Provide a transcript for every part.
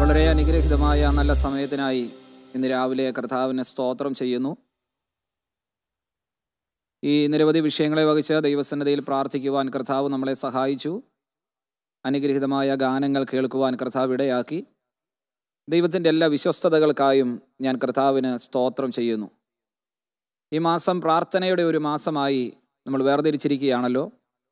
വളരെ അനുഗ്രഹിതമായ നല്ല സമയത്തിനായി ഇന്ന് രാവിലെ കർത്താവിന് സ്തോത്രം ചെയ്യുന്നു ഈ നിരവധി വിഷയങ്ങളെ വഹിച്ച് ദൈവസന്നതയിൽ പ്രാർത്ഥിക്കുവാൻ കർത്താവ് നമ്മളെ സഹായിച്ചു അനുഗ്രഹിതമായ ഗാനങ്ങൾ കേൾക്കുവാൻ കർത്താവ് ഇടയാക്കി ദൈവത്തിൻ്റെ എല്ലാ വിശ്വസ്തതകൾക്കായും ഞാൻ കർത്താവിന് സ്തോത്രം ചെയ്യുന്നു ഈ മാസം പ്രാർത്ഥനയുടെ ഒരു മാസമായി നമ്മൾ വേർതിരിച്ചിരിക്കുകയാണല്ലോ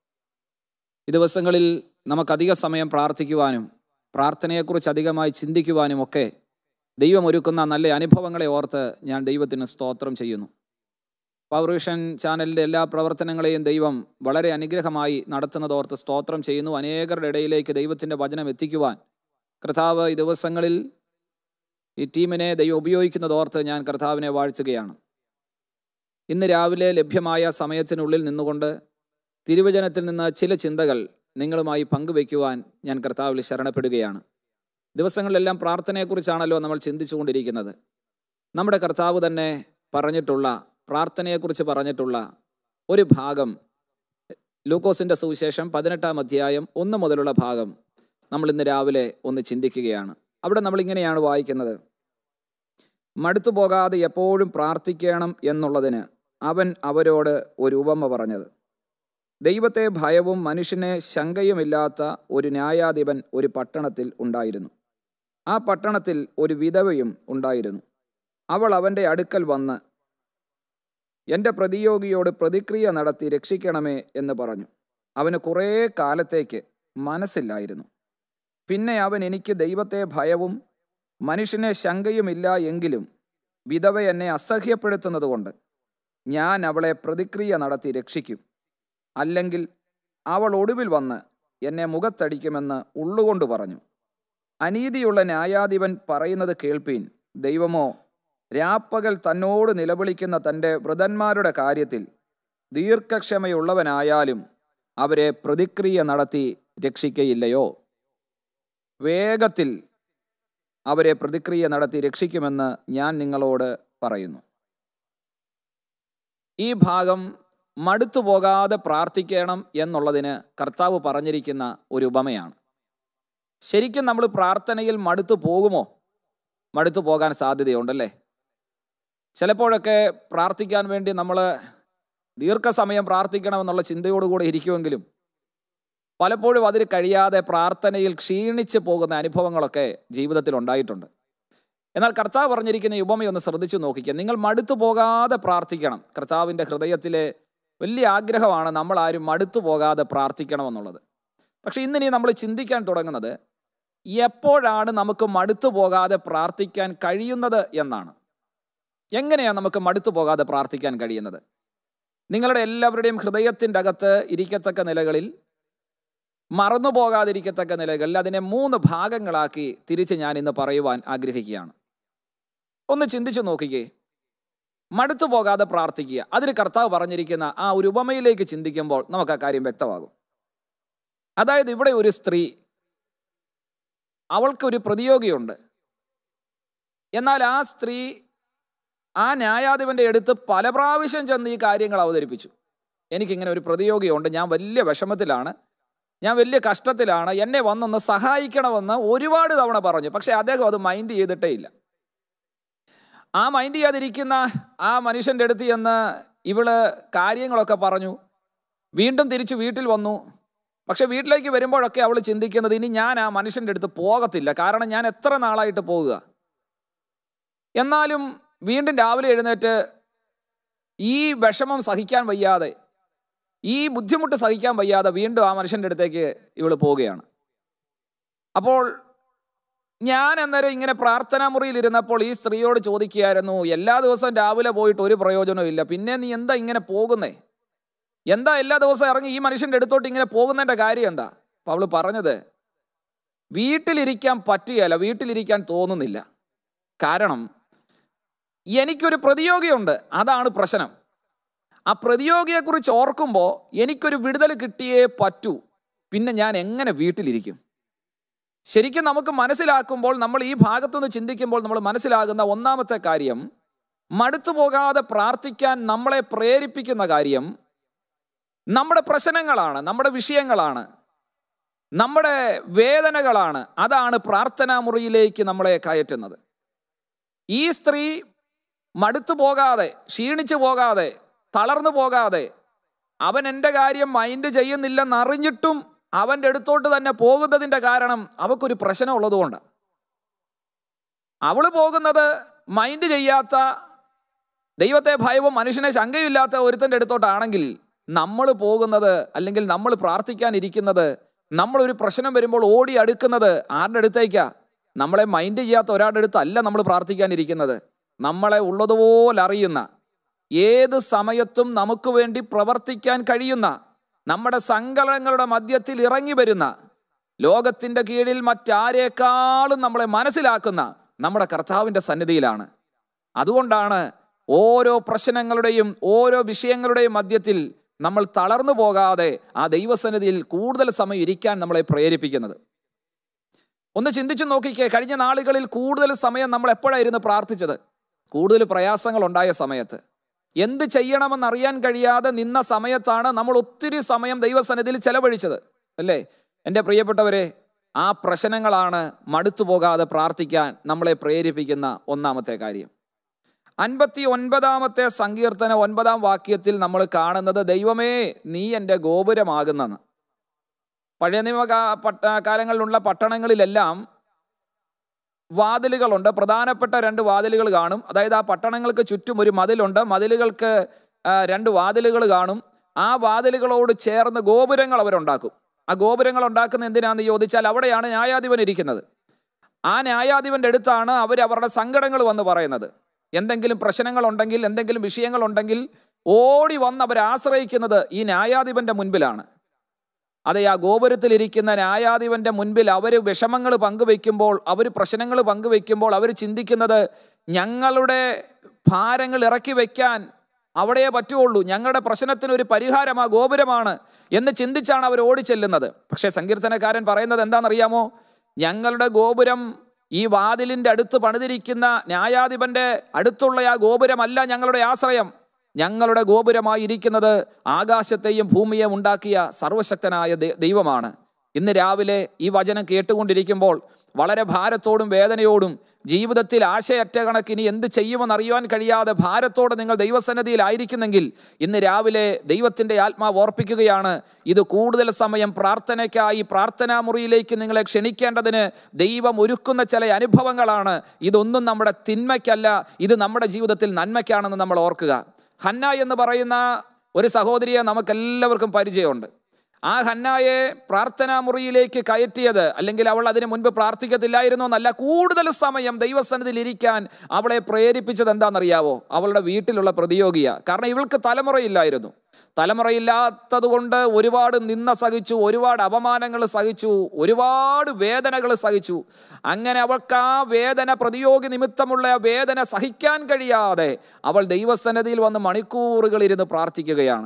ഈ ദിവസങ്ങളിൽ നമുക്കധിക സമയം പ്രാർത്ഥിക്കുവാനും പ്രാർത്ഥനയെക്കുറിച്ച് അധികമായി ചിന്തിക്കുവാനും ഒക്കെ ദൈവം ഒരുക്കുന്ന നല്ല അനുഭവങ്ങളെ ഓർത്ത് ഞാൻ ദൈവത്തിന് സ്തോത്രം ചെയ്യുന്നു പൗർവിഷൻ ചാനലിൻ്റെ എല്ലാ പ്രവർത്തനങ്ങളെയും ദൈവം വളരെ അനുഗ്രഹമായി നടത്തുന്നതോർത്ത് സ്തോത്രം ചെയ്യുന്നു അനേകരുടെ ഇടയിലേക്ക് ദൈവത്തിൻ്റെ വചനം എത്തിക്കുവാൻ കർത്താവ് ഈ ദിവസങ്ങളിൽ ഈ ടീമിനെ ദൈവം ഉപയോഗിക്കുന്നതോർത്ത് ഞാൻ കർത്താവിനെ വാഴ്ത്തുകയാണ് ഇന്ന് രാവിലെ ലഭ്യമായ സമയത്തിനുള്ളിൽ നിന്നുകൊണ്ട് തിരുവചനത്തിൽ നിന്ന് ചില ചിന്തകൾ നിങ്ങളുമായി പങ്കുവയ്ക്കുവാൻ ഞാൻ കർത്താവിൽ ശരണപ്പെടുകയാണ് ദിവസങ്ങളിലെല്ലാം പ്രാർത്ഥനയെക്കുറിച്ചാണല്ലോ നമ്മൾ ചിന്തിച്ചുകൊണ്ടിരിക്കുന്നത് നമ്മുടെ കർത്താവ് തന്നെ പറഞ്ഞിട്ടുള്ള പ്രാർത്ഥനയെക്കുറിച്ച് പറഞ്ഞിട്ടുള്ള ഒരു ഭാഗം ലൂക്കോസിൻ്റെ സുവിശേഷം പതിനെട്ടാം അധ്യായം ഒന്ന് മുതലുള്ള ഭാഗം നമ്മൾ ഇന്ന് രാവിലെ ഒന്ന് ചിന്തിക്കുകയാണ് അവിടെ നമ്മൾ ഇങ്ങനെയാണ് വായിക്കുന്നത് മടുത്തു പോകാതെ എപ്പോഴും പ്രാർത്ഥിക്കണം എന്നുള്ളതിന് അവൻ അവരോട് ഒരു ഉപമ പറഞ്ഞത് ദൈവത്തെ ഭയവും മനുഷ്യനെ ശങ്കയുമില്ലാത്ത ഒരു ന്യായാധിപൻ ഒരു പട്ടണത്തിൽ ഉണ്ടായിരുന്നു ആ പട്ടണത്തിൽ ഒരു വിധവയും ഉണ്ടായിരുന്നു അവൾ അവൻ്റെ അടുക്കൽ വന്ന് എൻ്റെ പ്രതിയോഗിയോട് പ്രതിക്രിയ നടത്തി രക്ഷിക്കണമേ എന്ന് പറഞ്ഞു അവന് കുറേ കാലത്തേക്ക് മനസ്സില്ലായിരുന്നു പിന്നെ അവൻ എനിക്ക് ദൈവത്തെ ഭയവും മനുഷ്യനെ ശങ്കയുമില്ല എങ്കിലും വിധവ എന്നെ അസഹ്യപ്പെടുത്തുന്നതുകൊണ്ട് ഞാൻ അവളെ പ്രതിക്രിയ നടത്തി രക്ഷിക്കും അല്ലെങ്കിൽ അവൾ ഒടുവിൽ വന്ന് എന്നെ മുഖത്തടിക്കുമെന്ന് ഉള്ളുകൊണ്ട് പറഞ്ഞു അനീതിയുള്ള ന്യായാധിപൻ പറയുന്നത് കേൾപ്പീൻ ദൈവമോ രാപ്പകൽ തന്നോട് നിലവിളിക്കുന്ന തൻ്റെ വൃതന്മാരുടെ കാര്യത്തിൽ ദീർഘക്ഷമയുള്ളവനായാലും അവരെ പ്രതിക്രിയ നടത്തി രക്ഷിക്കയില്ലയോ വേഗത്തിൽ അവരെ പ്രതിക്രിയ നടത്തി രക്ഷിക്കുമെന്ന് ഞാൻ നിങ്ങളോട് പറയുന്നു ഈ ഭാഗം മടുത്തു പോകാതെ പ്രാർത്ഥിക്കണം എന്നുള്ളതിന് കർത്താവ് പറഞ്ഞിരിക്കുന്ന ഒരു ഉപമയാണ് ശരിക്കും നമ്മൾ പ്രാർത്ഥനയിൽ മടുത്തു പോകുമോ മടുത്തു പോകാൻ സാധ്യതയുണ്ടല്ലേ ചിലപ്പോഴൊക്കെ പ്രാർത്ഥിക്കാൻ വേണ്ടി നമ്മൾ ദീർഘസമയം പ്രാർത്ഥിക്കണമെന്നുള്ള ചിന്തയോടുകൂടെ ഇരിക്കുമെങ്കിലും പലപ്പോഴും അതിന് കഴിയാതെ പ്രാർത്ഥനയിൽ ക്ഷീണിച്ച് പോകുന്ന അനുഭവങ്ങളൊക്കെ ജീവിതത്തിൽ ഉണ്ടായിട്ടുണ്ട് എന്നാൽ കർത്താവ് പറഞ്ഞിരിക്കുന്ന ഈ ഉപമയൊന്ന് ശ്രദ്ധിച്ചു നോക്കിക്കുക നിങ്ങൾ മടുത്തു പോകാതെ പ്രാർത്ഥിക്കണം കർത്താവിൻ്റെ ഹൃദയത്തിലെ വലിയ ആഗ്രഹമാണ് നമ്മൾ ആരും മടുത്തു പോകാതെ പ്രാർത്ഥിക്കണമെന്നുള്ളത് പക്ഷെ ഇന്നിനി നമ്മൾ ചിന്തിക്കാൻ തുടങ്ങുന്നത് എപ്പോഴാണ് നമുക്ക് മടുത്തു പോകാതെ പ്രാർത്ഥിക്കാൻ കഴിയുന്നത് എന്നാണ് എങ്ങനെയാണ് നമുക്ക് മടുത്തു പോകാതെ പ്രാർത്ഥിക്കാൻ കഴിയുന്നത് നിങ്ങളുടെ എല്ലാവരുടെയും ഹൃദയത്തിൻ്റെ അകത്ത് ഇരിക്കത്തക്ക നിലകളിൽ മറന്നു പോകാതിരിക്കത്തക്ക നിലകളിൽ അതിനെ മൂന്ന് ഭാഗങ്ങളാക്കി തിരിച്ച് ഞാൻ ഇന്ന് പറയുവാൻ ആഗ്രഹിക്കുകയാണ് ഒന്ന് ചിന്തിച്ചു നോക്കിക്കേ മടുത്തു പോകാതെ പ്രാർത്ഥിക്കുക അതിന് കർത്താവ് പറഞ്ഞിരിക്കുന്ന ആ ഒരു ഉപമയിലേക്ക് ചിന്തിക്കുമ്പോൾ നമുക്ക് ആ കാര്യം വ്യക്തമാകും അതായത് ഇവിടെ ഒരു സ്ത്രീ അവൾക്കൊരു പ്രതിയോഗിയുണ്ട് എന്നാൽ ആ സ്ത്രീ ആ ന്യായാധിപൻ്റെ അടുത്ത് പല പ്രാവശ്യം ചെന്ന് ഈ കാര്യങ്ങൾ അവതരിപ്പിച്ചു എനിക്കിങ്ങനെ ഒരു പ്രതിയോഗിയുണ്ട് ഞാൻ വലിയ വിഷമത്തിലാണ് ഞാൻ വലിയ കഷ്ടത്തിലാണ് എന്നെ വന്നൊന്ന് സഹായിക്കണമെന്ന് ഒരുപാട് തവണ പറഞ്ഞു പക്ഷെ അദ്ദേഹം അത് മൈൻഡ് ചെയ്തിട്ടേ ഇല്ല ആ മൈൻഡ് ചെയ്യാതിരിക്കുന്ന ആ മനുഷ്യൻ്റെ അടുത്ത് ചെന്ന് ഇവള് കാര്യങ്ങളൊക്കെ പറഞ്ഞു വീണ്ടും തിരിച്ച് വീട്ടിൽ വന്നു പക്ഷെ വീട്ടിലേക്ക് വരുമ്പോഴൊക്കെ അവൾ ചിന്തിക്കുന്നത് ഇനി ഞാൻ ആ മനുഷ്യൻ്റെ അടുത്ത് പോകത്തില്ല കാരണം ഞാൻ എത്ര നാളായിട്ട് പോകുക എന്നാലും വീണ്ടും രാവിലെ എഴുന്നേറ്റ് ഈ വിഷമം സഹിക്കാൻ വയ്യാതെ ഈ ബുദ്ധിമുട്ട് സഹിക്കാൻ വയ്യാതെ വീണ്ടും ആ മനുഷ്യൻ്റെ അടുത്തേക്ക് ഇവൾ പോവുകയാണ് അപ്പോൾ ഞാൻ അന്നേരം ഇങ്ങനെ പ്രാർത്ഥനാ മുറിയിൽ ഇരുന്നപ്പോൾ ഈ സ്ത്രീയോട് ചോദിക്കുകയായിരുന്നു എല്ലാ ദിവസവും രാവിലെ പോയിട്ട് ഒരു പ്രയോജനവും ഇല്ല പിന്നെ നീ എന്താ ഇങ്ങനെ പോകുന്നേ എന്താ എല്ലാ ദിവസവും ഇറങ്ങി ഈ മനുഷ്യൻ്റെ അടുത്തോട്ട് ഇങ്ങനെ പോകുന്നതിൻ്റെ കാര്യം എന്താ അപ്പോൾ അവൾ പറഞ്ഞത് വീട്ടിലിരിക്കാൻ പറ്റുകയല്ല വീട്ടിലിരിക്കാൻ തോന്നുന്നില്ല കാരണം എനിക്കൊരു പ്രതിയോഗിയുണ്ട് അതാണ് പ്രശ്നം ആ പ്രതിയോഗിയെക്കുറിച്ച് ഓർക്കുമ്പോൾ എനിക്കൊരു വിടുതൽ കിട്ടിയേ പറ്റൂ പിന്നെ ഞാൻ എങ്ങനെ വീട്ടിലിരിക്കും ശരിക്കും നമുക്ക് മനസ്സിലാക്കുമ്പോൾ നമ്മൾ ഈ ഭാഗത്തുനിന്ന് ചിന്തിക്കുമ്പോൾ നമ്മൾ മനസ്സിലാകുന്ന ഒന്നാമത്തെ കാര്യം മടുത്തു പോകാതെ പ്രാർത്ഥിക്കാൻ നമ്മളെ പ്രേരിപ്പിക്കുന്ന കാര്യം നമ്മുടെ പ്രശ്നങ്ങളാണ് നമ്മുടെ വിഷയങ്ങളാണ് നമ്മുടെ വേദനകളാണ് അതാണ് പ്രാർത്ഥനാ മുറിയിലേക്ക് നമ്മളെ കയറ്റുന്നത് ഈ സ്ത്രീ മടുത്തു പോകാതെ ക്ഷീണിച്ചു പോകാതെ തളർന്നു പോകാതെ അവൻ എൻ്റെ കാര്യം മൈൻഡ് ചെയ്യുന്നില്ലെന്ന് അറിഞ്ഞിട്ടും അവൻ്റെ അടുത്തോട്ട് തന്നെ പോകുന്നതിൻ്റെ കാരണം അവക്കൊരു പ്രശ്നം ഉള്ളതുകൊണ്ടാണ് അവൾ പോകുന്നത് മൈൻഡ് ചെയ്യാത്ത ദൈവത്തെ ഭയവും മനുഷ്യനെ ശങ്കയില്ലാത്ത ഒരുത്തൻ്റെ അടുത്തോട്ടാണെങ്കിൽ നമ്മൾ പോകുന്നത് അല്ലെങ്കിൽ നമ്മൾ പ്രാർത്ഥിക്കാനിരിക്കുന്നത് നമ്മളൊരു പ്രശ്നം വരുമ്പോൾ ഓടി അടുക്കുന്നത് ആരുടെ അടുത്തേക്കാ നമ്മളെ മൈൻഡ് ചെയ്യാത്ത ഒരാളുടെ അടുത്തല്ല നമ്മൾ പ്രാർത്ഥിക്കാനിരിക്കുന്നത് നമ്മളെ ഉള്ളതുപോലെ അറിയുന്ന ഏത് സമയത്തും നമുക്ക് വേണ്ടി പ്രവർത്തിക്കാൻ കഴിയുന്ന നമ്മുടെ സങ്കടങ്ങളുടെ മധ്യത്തിൽ ഇറങ്ങി വരുന്ന ലോകത്തിൻ്റെ കീഴിൽ മറ്റാരേക്കാളും നമ്മളെ മനസ്സിലാക്കുന്ന നമ്മുടെ കർത്താവിൻ്റെ സന്നിധിയിലാണ് അതുകൊണ്ടാണ് ഓരോ പ്രശ്നങ്ങളുടെയും ഓരോ വിഷയങ്ങളുടെയും മധ്യത്തിൽ നമ്മൾ തളർന്നു പോകാതെ ആ ദൈവസന്നിധിയിൽ കൂടുതൽ സമയം ഇരിക്കാൻ നമ്മളെ പ്രേരിപ്പിക്കുന്നത് ഒന്ന് ചിന്തിച്ചു നോക്കിക്കേ കഴിഞ്ഞ നാളുകളിൽ കൂടുതൽ സമയം നമ്മൾ എപ്പോഴായിരുന്നു പ്രാർത്ഥിച്ചത് കൂടുതൽ പ്രയാസങ്ങൾ ഉണ്ടായ സമയത്ത് എന്ത് ചെയ്യണമെന്ന് അറിയാൻ കഴിയാതെ നിന്ന സമയത്താണ് നമ്മൾ ഒത്തിരി സമയം ദൈവസന്നിധിയിൽ ചെലവഴിച്ചത് അല്ലേ എൻ്റെ പ്രിയപ്പെട്ടവരെ ആ പ്രശ്നങ്ങളാണ് മടുത്തു പോകാതെ പ്രാർത്ഥിക്കാൻ നമ്മളെ പ്രേരിപ്പിക്കുന്ന ഒന്നാമത്തെ കാര്യം അൻപത്തി ഒൻപതാമത്തെ സങ്കീർത്തന ഒൻപതാം വാക്യത്തിൽ നമ്മൾ കാണുന്നത് ദൈവമേ നീ എൻ്റെ ഗോപുരമാകുന്നെന്ന് പഴയ നിയമ കാ- പട്ട കാലങ്ങളിലുള്ള പട്ടണങ്ങളിലെല്ലാം വാതിലുകളുണ്ട് പ്രധാനപ്പെട്ട രണ്ട് വാതിലുകൾ കാണും അതായത് ആ പട്ടണങ്ങൾക്ക് ചുറ്റും ഒരു മതിലുണ്ട് മതിലുകൾക്ക് ആ, രണ്ട് വാതിലുകൾ കാണും ആ വാതിലുകളോട് ചേർന്ന് ഗോപുരങ്ങൾ അവരുണ്ടാക്കും ആ ഗോപുരങ്ങൾ ഉണ്ടാക്കുന്ന എന്തിനാണെന്ന് ചോദിച്ചാൽ അവിടെയാണ് ന്യായാധിപൻ ഇരിക്കുന്നത് ആ ന്യായാധിപൻ്റെ അടുത്താണ് അവർ അവരുടെ സങ്കടങ്ങൾ വന്ന് പറയുന്നത് എന്തെങ്കിലും പ്രശ്നങ്ങളുണ്ടെങ്കിൽ എന്തെങ്കിലും വിഷയങ്ങളുണ്ടെങ്കിൽ ഓടി വന്ന് അവർ ആശ്രയിക്കുന്നത് ഈ ന്യായാധിപൻ്റെ മുൻപിലാണ് അതെ ആ ഗോപുരത്തിലിരിക്കുന്ന ന്യായാധിപന്റെ മുൻപിൽ അവർ വിഷമങ്ങൾ പങ്കുവെക്കുമ്പോൾ അവർ പ്രശ്നങ്ങൾ പങ്കുവെക്കുമ്പോൾ അവർ ചിന്തിക്കുന്നത് ഞങ്ങളുടെ ഭാരങ്ങൾ ഇറക്കി വയ്ക്കാൻ അവിടെയേ പറ്റുള്ളൂ ഞങ്ങളുടെ പ്രശ്നത്തിന് ഒരു പരിഹാരം ആ ഗോപുരമാണ് എന്ന് ചിന്തിച്ചാണ് അവർ ഓടിച്ചെല്ലുന്നത് പക്ഷേ സങ്കീർത്തനക്കാരൻ പറയുന്നത് എന്താണെന്നറിയാമോ ഞങ്ങളുടെ ഗോപുരം ഈ വാതിലിൻ്റെ അടുത്ത് പണിതിരിക്കുന്ന ന്യായാധിപന്റെ അടുത്തുള്ള ആ ഗോപുരമല്ല ഞങ്ങളുടെ ആശ്രയം ഞങ്ങളുടെ ഗോപുരമായി ഇരിക്കുന്നത് ആകാശത്തെയും ഭൂമിയെയും ഉണ്ടാക്കിയ സർവശക്തനായ ദൈ- ദൈവമാണ് ഇന്ന് രാവിലെ ഈ വചനം കേട്ടുകൊണ്ടിരിക്കുമ്പോൾ വളരെ ഭാരത്തോടും വേദനയോടും ജീവിതത്തിൽ ആശയറ്റ കണക്കിന് എന്ത് ചെയ്യുമെന്നറിയുവാൻ കഴിയാതെ ഭാരത്തോടെ നിങ്ങൾ ദൈവസന്നിധിയിലായിരിക്കുന്നെങ്കിൽ ഇന്ന് രാവിലെ ദൈവത്തിൻ്റെ ആത്മാവ് ഓർപ്പിക്കുകയാണ് ഇത് കൂടുതൽ സമയം പ്രാർത്ഥനയ്ക്കായി പ്രാർത്ഥനാ മുറിയിലേക്ക് നിങ്ങളെ ക്ഷണിക്കേണ്ടതിന് ദൈവം ഒരുക്കുന്ന ചില അനുഭവങ്ങളാണ് ഇതൊന്നും നമ്മുടെ തിന്മയ്ക്കല്ല ഇത് നമ്മുടെ ജീവിതത്തിൽ നന്മയ്ക്കാണെന്ന് നമ്മൾ ഓർക്കുക ഹന്ന എന്ന് പറയുന്ന ഒരു സഹോദരിയെ നമുക്കെല്ലാവർക്കും പരിചയമുണ്ട് ആ ഹന്നായെ പ്രാർത്ഥനാ മുറിയിലേക്ക് കയറ്റിയത് അല്ലെങ്കിൽ അവൾ അതിനു മുൻപ് പ്രാർത്ഥിക്കത്തില്ലായിരുന്നു എന്നല്ല കൂടുതൽ സമയം ദൈവസന്നിധിയിൽ ഇരിക്കാൻ അവളെ പ്രേരിപ്പിച്ചത് എന്താണെന്നറിയാവോ അവളുടെ വീട്ടിലുള്ള പ്രതിയോഗിയ കാരണം ഇവൾക്ക് തലമുറയില്ലായിരുന്നു തലമുറയില്ലാത്തത് കൊണ്ട് ഒരുപാട് നിന്ന സഹിച്ചു ഒരുപാട് അപമാനങ്ങൾ സഹിച്ചു ഒരുപാട് വേദനകൾ സഹിച്ചു അങ്ങനെ അവൾക്ക് ആ വേദന പ്രതിയോഗി നിമിത്തമുള്ള ആ വേദന സഹിക്കാൻ കഴിയാതെ അവൾ ദൈവസന്നിധിയിൽ വന്ന് മണിക്കൂറുകൾ ഇരുന്ന് പ്രാർത്ഥിക്കുകയാണ്